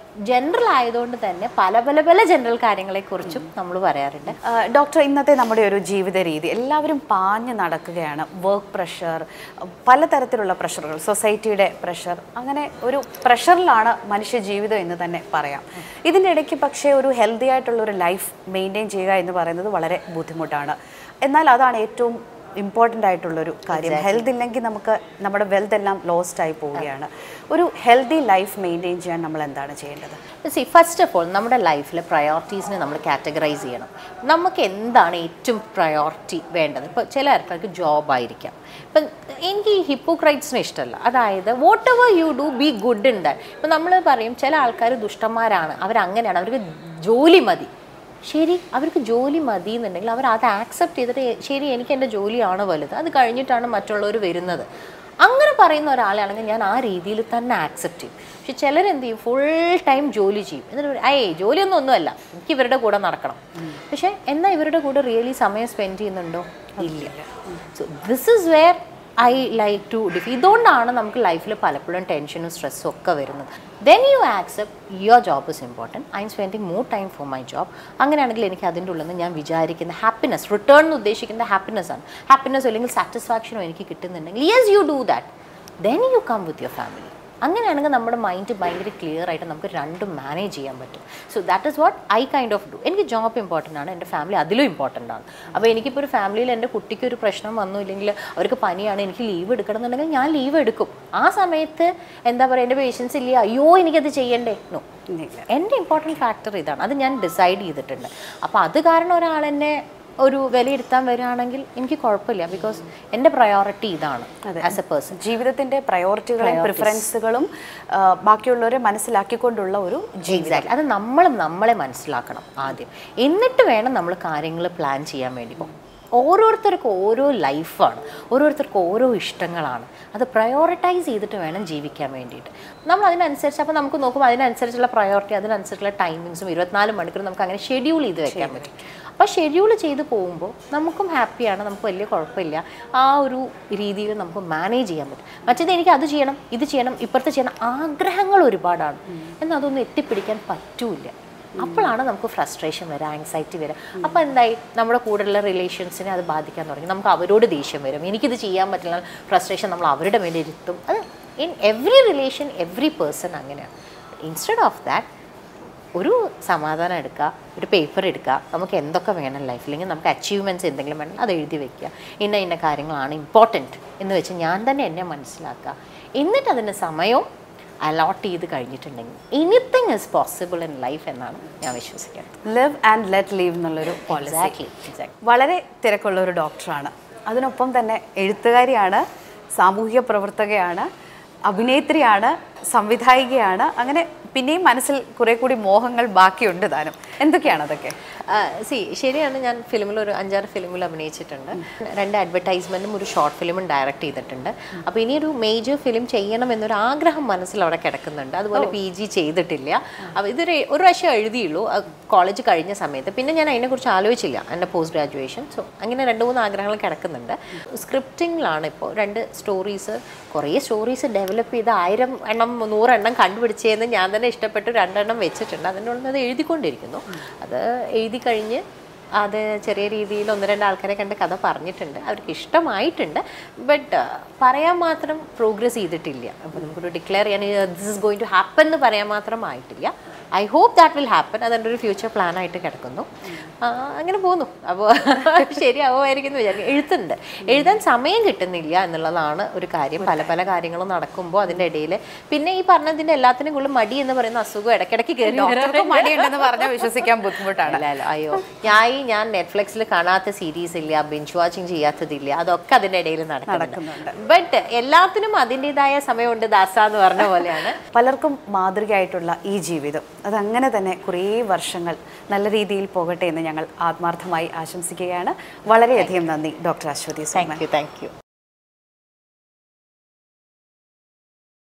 general ആയതുകൊണ്ട് തന്നെ പല പല പല ജനറൽ കാര്യങ്ങളെക്കുറിച്ചും നമ്മൾ പറയാറുണ്ട് ആ, ഡോക്ടർ ഇന്നത്തെ നമ്മുടെ ഒരു ജീവിത രീതി എല്ലാവരും പാഞ്ഞു നടക്കുകയാണ് വർക്ക് പ്രഷർ പലതരത്തിലുള്ള പ്രഷറുകൾ സൊസൈറ്റിയുടെ പ്രഷർ അങ്ങനെ ഒരു പ്രഷറിലാണ് മനുഷ്യ ജീവിതം എന്ന് തന്നെ പറയാം ഇതിൻ്റെ ഇടയ്ക്ക് പക്ഷേ ഒരു ഹെൽത്തി ആയിട്ടുള്ള ഒരു ലൈഫ് മെയിൻറ്റെയിൻ ചെയ്യുക എന്ന് പറയുന്നത് വളരെ ബുദ്ധിമുട്ടാണ് എന്നാൽ അതാണ് ഏറ്റവും ഇമ്പോർട്ടൻ്റ് ആയിട്ടുള്ളൊരു കാര്യം ഹെൽത്ത് ഇല്ലെങ്കിൽ നമുക്ക് നമ്മുടെ വെൽത്ത് എല്ലാം ലോസ്റ്റ് ആയി പോവുകയാണ് ഒരു ഹെൽത്തി ലൈഫ് മെയിൻറ്റെയിൻ ചെയ്യാൻ നമ്മൾ എന്താണ് ചെയ്യേണ്ടത് സി ഫസ്റ്റ് ഓഫ് ഓൾ നമ്മുടെ ലൈഫിലെ പ്രയോറിറ്റീസിനെ നമ്മൾ കാറ്റഗറൈസ് ചെയ്യണം നമുക്ക് എന്താണ് ഏറ്റവും പ്രയോറിറ്റി വേണ്ടത് ഇപ്പോൾ ചില ആൾക്കാർക്ക് ജോബ് ആയിരിക്കാം ഇപ്പം എനിക്ക് ഈ ഹിപ്പോക്രൈറ്റ്സിനെ ഇഷ്ടമല്ല അതായത് whatever you do be good in that ഇപ്പം നമ്മൾ പറയും ചില ആൾക്കാർ ദുഷ്ടന്മാരാണ് അവരങ്ങനെയാണ് അവർക്ക് ജോലി മതി ശരി അവർക്ക് ജോലി മതി എന്നുണ്ടെങ്കിൽ അവർ അത് ആക്സെപ്റ്റ് ചെയ്തിട്ട് ശരി എനിക്ക് എൻ്റെ ജോലിയാണ് വലുത് അത് കഴിഞ്ഞിട്ടാണ് മറ്റുള്ളവർ വരുന്നത് അങ്ങനെ പറയുന്ന ഒരാളാണെങ്കിൽ ഞാൻ ആ രീതിയിൽ തന്നെ ആക്സെപ്റ്റ് ചെയ്യും പക്ഷെ ചിലരെന്ത് ചെയ്യും ഫുൾ ടൈം ജോലി ചെയ്യും എന്നിട്ട് പറയും, ഏയ് ജോലിയൊന്നും ഒന്നുമല്ല എനിക്ക് ഇവരുടെ കൂടെ നടക്കണം പക്ഷെ എന്നാൽ ഇവരുടെ കൂടെ റിയലി സമയം സ്പെൻഡ് ചെയ്യുന്നുണ്ടോ ഇല്ല so this is where I like to ഡിഫ് ഇതുകൊണ്ടാണ് നമുക്ക് ലൈഫിൽ പലപ്പോഴും ടെൻഷനും സ്ട്രെസ്സും ഒക്കെ വരുന്നത് then you accept your job is important I'm spending more time for my job അങ്ങനെയാണെങ്കിൽ എനിക്ക് അതിൻ്റെ ഉള്ളിൽ നിന്ന് ഞാൻ വിചാരിക്കുന്ന ഹാപ്പിനെസ് റിട്ടേൺ എന്ന് ഉദ്ദേശിക്കുന്ന ഹാപ്പിനെസ് ആണ് ഹാപ്പിനെസ് അല്ലെങ്കിൽ സാറ്റിസ്ഫാക്ഷനോ എനിക്ക് കിട്ടുന്നുണ്ടെങ്കിൽ yes you do that then you come with your family അങ്ങനെയാണെങ്കിൽ നമ്മുടെ മൈൻഡ് ഭയങ്കര ക്ലിയർ ആയിട്ട് നമുക്ക് രണ്ടും മാനേജ് ചെയ്യാൻ പറ്റും so that is what I kind of do എനിക്ക് ജോബ് ഇമ്പോർട്ടൻ്റ് ആണ് എൻ്റെ ഫാമിലി അതിലും ഇമ്പോർട്ടൻ്റ് ആണ് അപ്പോൾ എനിക്കിപ്പോൾ ഒരു ഫാമിലിയിൽ എൻ്റെ കുട്ടിക്ക് ഒരു പ്രശ്നം വന്നു ഇല്ലെങ്കിൽ അവർക്ക് പനിയാണ് എനിക്ക് ലീവ് എടുക്കണം എന്നുണ്ടെങ്കിൽ ഞാൻ ലീവ് എടുക്കും ആ സമയത്ത് എന്താ പറയുക എൻ്റെ പേഷ്യൻസ് ഇല്ല അയ്യോ എനിക്കത് ചെയ്യണ്ടേ നോ ഇല്ല എൻ്റെ ഇമ്പോർട്ടൻറ്റ് ഫാക്ടർ ഇതാണ് അത് ഞാൻ ഡിസൈഡ് ചെയ്തിട്ടുണ്ട് അപ്പോൾ അത് കാരണം ഒരാൾ എന്നെ ഒരു വിലയിരുത്താൻ വരികയാണെങ്കിൽ എനിക്ക് കുഴപ്പമില്ല ബിക്കോസ് എൻ്റെ പ്രയോറിറ്റി ഇതാണ് ആസ് എ പേഴ്സൺ ജീവിതത്തിന്റെ പ്രയോറിറ്റികളും പ്രിഫറൻസുകളും ആ, ബാക്കിയുള്ളവരെ മനസ്സിലാക്കിക്കൊണ്ടുള്ള ഒരു എക്സാക്ട് അത് നമ്മൾ നമ്മളെ മനസ്സിലാക്കണം ആദ്യം എന്നിട്ട് വേണം നമ്മൾ കാര്യങ്ങൾ പ്ലാൻ ചെയ്യാൻ വേണ്ടി പോകും ഓരോരുത്തർക്കും ഓരോ ലൈഫാണ് ഓരോരുത്തർക്കും ഓരോ ഇഷ്ടങ്ങളാണ് അത് പ്രയോറിറ്റൈസ് ചെയ്തിട്ട് വേണം ജീവിക്കാൻ വേണ്ടിയിട്ട് നമ്മൾ അതിനനുസരിച്ച് അപ്പോൾ നമുക്ക് നോക്കുമ്പോൾ അതിനനുസരിച്ചുള്ള പ്രയോറിറ്റി അതിനനുസരിച്ചുള്ള ടൈമിങ്സും ഇരുപത്തിനാല് മണിക്കൂർ നമുക്ക് അങ്ങനെ ഷെഡ്യൂൾ ചെയ്ത് വെക്കാൻ പറ്റും അപ്പോൾ ഷെഡ്യൂൾ ചെയ്ത് പോകുമ്പോൾ നമുക്കും ഹാപ്പിയാണ് നമുക്ക് വലിയ കുഴപ്പമില്ല ആ ഒരു രീതിയിൽ നമുക്ക് മാനേജ് ചെയ്യാൻ പറ്റും മറ്റേത് എനിക്ക് അത് ചെയ്യണം ഇത് ചെയ്യണം ഇപ്പുറത്ത് ചെയ്യണം ആഗ്രഹങ്ങൾ ഒരുപാടാണ് എന്നാൽ അതൊന്നും എത്തിപ്പിടിക്കാൻ പറ്റൂല അപ്പോഴാണ് നമുക്ക് ഫ്രസ്ട്രേഷൻ വരിക ആങ്സൈറ്റി വരിക അപ്പോൾ എന്തായി നമ്മുടെ കൂടെയുള്ള റിലേഷൻസിനെ അത് ബാധിക്കാൻ തുടങ്ങി നമുക്ക് അവരോട് ദേഷ്യം വരും എനിക്കിത് ചെയ്യാൻ പറ്റില്ല ഫ്രസ്ട്രേഷൻ നമ്മൾ അവരുടെ മേലെ ഇരുത്തും അത് in every relation every person അങ്ങനെയാണ് ഇൻസ്റ്റെഡ് ഓഫ് ദാറ്റ് ഒരു സമാധാനം എടുക്കുക ഒരു പേപ്പർ എടുക്കുക നമുക്ക് എന്തൊക്കെ വേണം ലൈഫിൽ അല്ലെങ്കിൽ നമുക്ക് അച്ചീവ്മെൻറ്റ്സ് എന്തെങ്കിലും വേണം അത് എഴുതി വെക്കുക ഇന്ന ഇന്ന കാര്യങ്ങളാണ് ഇമ്പോർട്ടൻറ്റ് എന്ന് വെച്ച് ഞാൻ തന്നെ എന്നെ മനസ്സിലാക്കുക എന്നിട്ട് അതിന് സമയവും അലോട്ട് ചെയ്ത് കഴിഞ്ഞിട്ടുണ്ടെങ്കിൽ anything is possible in life എന്നാണ് ഞാൻ വിശ്വസിക്കുന്നത് ലിവ് ആൻഡ് ലെറ്റ് ലീവ് എന്നുള്ളൊരു പോളിസി എക്സാക്ട്ലി എക്സാക്ട്ലി വളരെ തിരക്കുള്ള ഒരു ഡോക്ടറാണ് അതിനൊപ്പം തന്നെ എഴുത്തുകാരിയാണ് സാമൂഹിക പ്രവർത്തകയാണ് അഭിനേത്രിയാണ് സംവിധായികയാണ് അങ്ങനെ പിന്നെയും മനസ്സിൽ കുറെ കൂടി മോഹങ്ങൾ ബാക്കിയുണ്ട് താനും എന്തൊക്കെയാണ് അതൊക്കെ സി ശരിയാണ് ഞാൻ ഫിലിമിൽ ഒരു അഞ്ചാറ് ഫിലിമിൽ അഭിനയിച്ചിട്ടുണ്ട് രണ്ട് അഡ്വർടൈസ്മെൻറ്റും ഒരു ഷോർട്ട് ഫിലിമും ഡയറക്റ്റ് ചെയ്തിട്ടുണ്ട് അപ്പോൾ ഇനി ഒരു മേജർ ഫിലിം ചെയ്യണം എന്നൊരു ആഗ്രഹം മനസ്സിൽ അവിടെ കിടക്കുന്നുണ്ട് അതുപോലെ പി ജി ചെയ്തിട്ടില്ല അപ്പോൾ ഇതൊരു ഒരു പ്രാവശ്യം എഴുതിയുള്ളൂ കോളേജ് കഴിഞ്ഞ സമയത്ത് പിന്നെ ഞാൻ അതിനെക്കുറിച്ച് ആലോചിച്ചില്ല എൻ്റെ പോസ്റ്റ് ഗ്രാജുവേഷൻ സോ അങ്ങനെ രണ്ട് മൂന്ന് ആഗ്രഹങ്ങൾ കിടക്കുന്നുണ്ട് സ്ക്രിപ്റ്റിങ്ങിലാണ് ഇപ്പോൾ രണ്ട് സ്റ്റോറീസ് കുറേ സ്റ്റോറീസ് ഡെവലപ്പ് ചെയ്ത് ആയിരം എണ്ണം നൂറെണ്ണം കണ്ടുപിടിച്ചതെന്ന് ഞാൻ തന്നെ ഇഷ്ടപ്പെട്ട് രണ്ടെണ്ണം വെച്ചിട്ടുണ്ട് അതിനുള്ളത് അത് എഴുതിക്കൊണ്ടിരിക്കുന്നു അത് എഴുതി കഴിഞ്ഞ് അത് ചെറിയ രീതിയിൽ ഒന്ന് രണ്ട് ആൾക്കാരെ കണ്ട് കഥ പറഞ്ഞിട്ടുണ്ട് അവർക്ക് ഇഷ്ടമായിട്ടുണ്ട് ബട്ട് പറയാൻ മാത്രം പ്രോഗ്രസ് ചെയ്തിട്ടില്ല അപ്പോൾ നമുക്കൊരു ഡിക്ലെയർ ചെയ്യാൻ this is going to happen എന്ന് പറയാൻ മാത്രം ആയിട്ടില്ല I hope that will happen അതെൻ്റെ ഒരു ഫ്യൂച്ചർ പ്ലാൻ ആയിട്ട് കിടക്കുന്നു ആ, അങ്ങനെ പോകുന്നു അപ്പോൾ ശരിയാവുമായിരിക്കും എന്ന് വിചാരിക്കും എഴുത്തുണ്ട് എഴുതാൻ സമയം കിട്ടുന്നില്ല എന്നുള്ളതാണ് ഒരു കാര്യം പല പല കാര്യങ്ങളും നടക്കുമ്പോൾ അതിൻ്റെ ഇടയിൽ പിന്നെ ഈ പറഞ്ഞതിൻ്റെ എല്ലാത്തിനും കൂടുതൽ മടി എന്ന് പറയുന്ന അസുഖം ഇടയ്ക്കിടയ്ക്ക് കയറി ഡോക്ടർക്ക് മടിയുണ്ടെന്ന് പറഞ്ഞാൽ വിശ്വസിക്കാൻ ബുദ്ധിമുട്ടാണ് അല്ല അല്ല അയ്യോ ഞാൻ ഈ ഞാൻ നെറ്റ്ഫ്ലിക്സിൽ കാണാത്ത സീരീസ് ഇല്ല ബിഞ്ച് വാച്ചിങ് ചെയ്യാത്തതില്ല അതൊക്കെ അതിൻ്റെ ഇടയിൽ നടക്കുന്നുണ്ട് ബട്ട് എല്ലാത്തിനും അതിൻ്റെതായ സമയമുണ്ട് ദാസ എന്ന് പറഞ്ഞ പോലെയാണ് പലർക്കും മാതൃകയായിട്ടുള്ള ഈ ജീവിതം അതങ്ങനെ തന്നെ കുറേ വർഷങ്ങൾ നല്ല രീതിയിൽ പോകട്ടെ എന്ന് ഞങ്ങൾ ആത്മാർത്ഥമായി ആശംസിക്കുകയാണ് വളരെയധികം നന്ദി doctor Aswathy Soman thank you thank U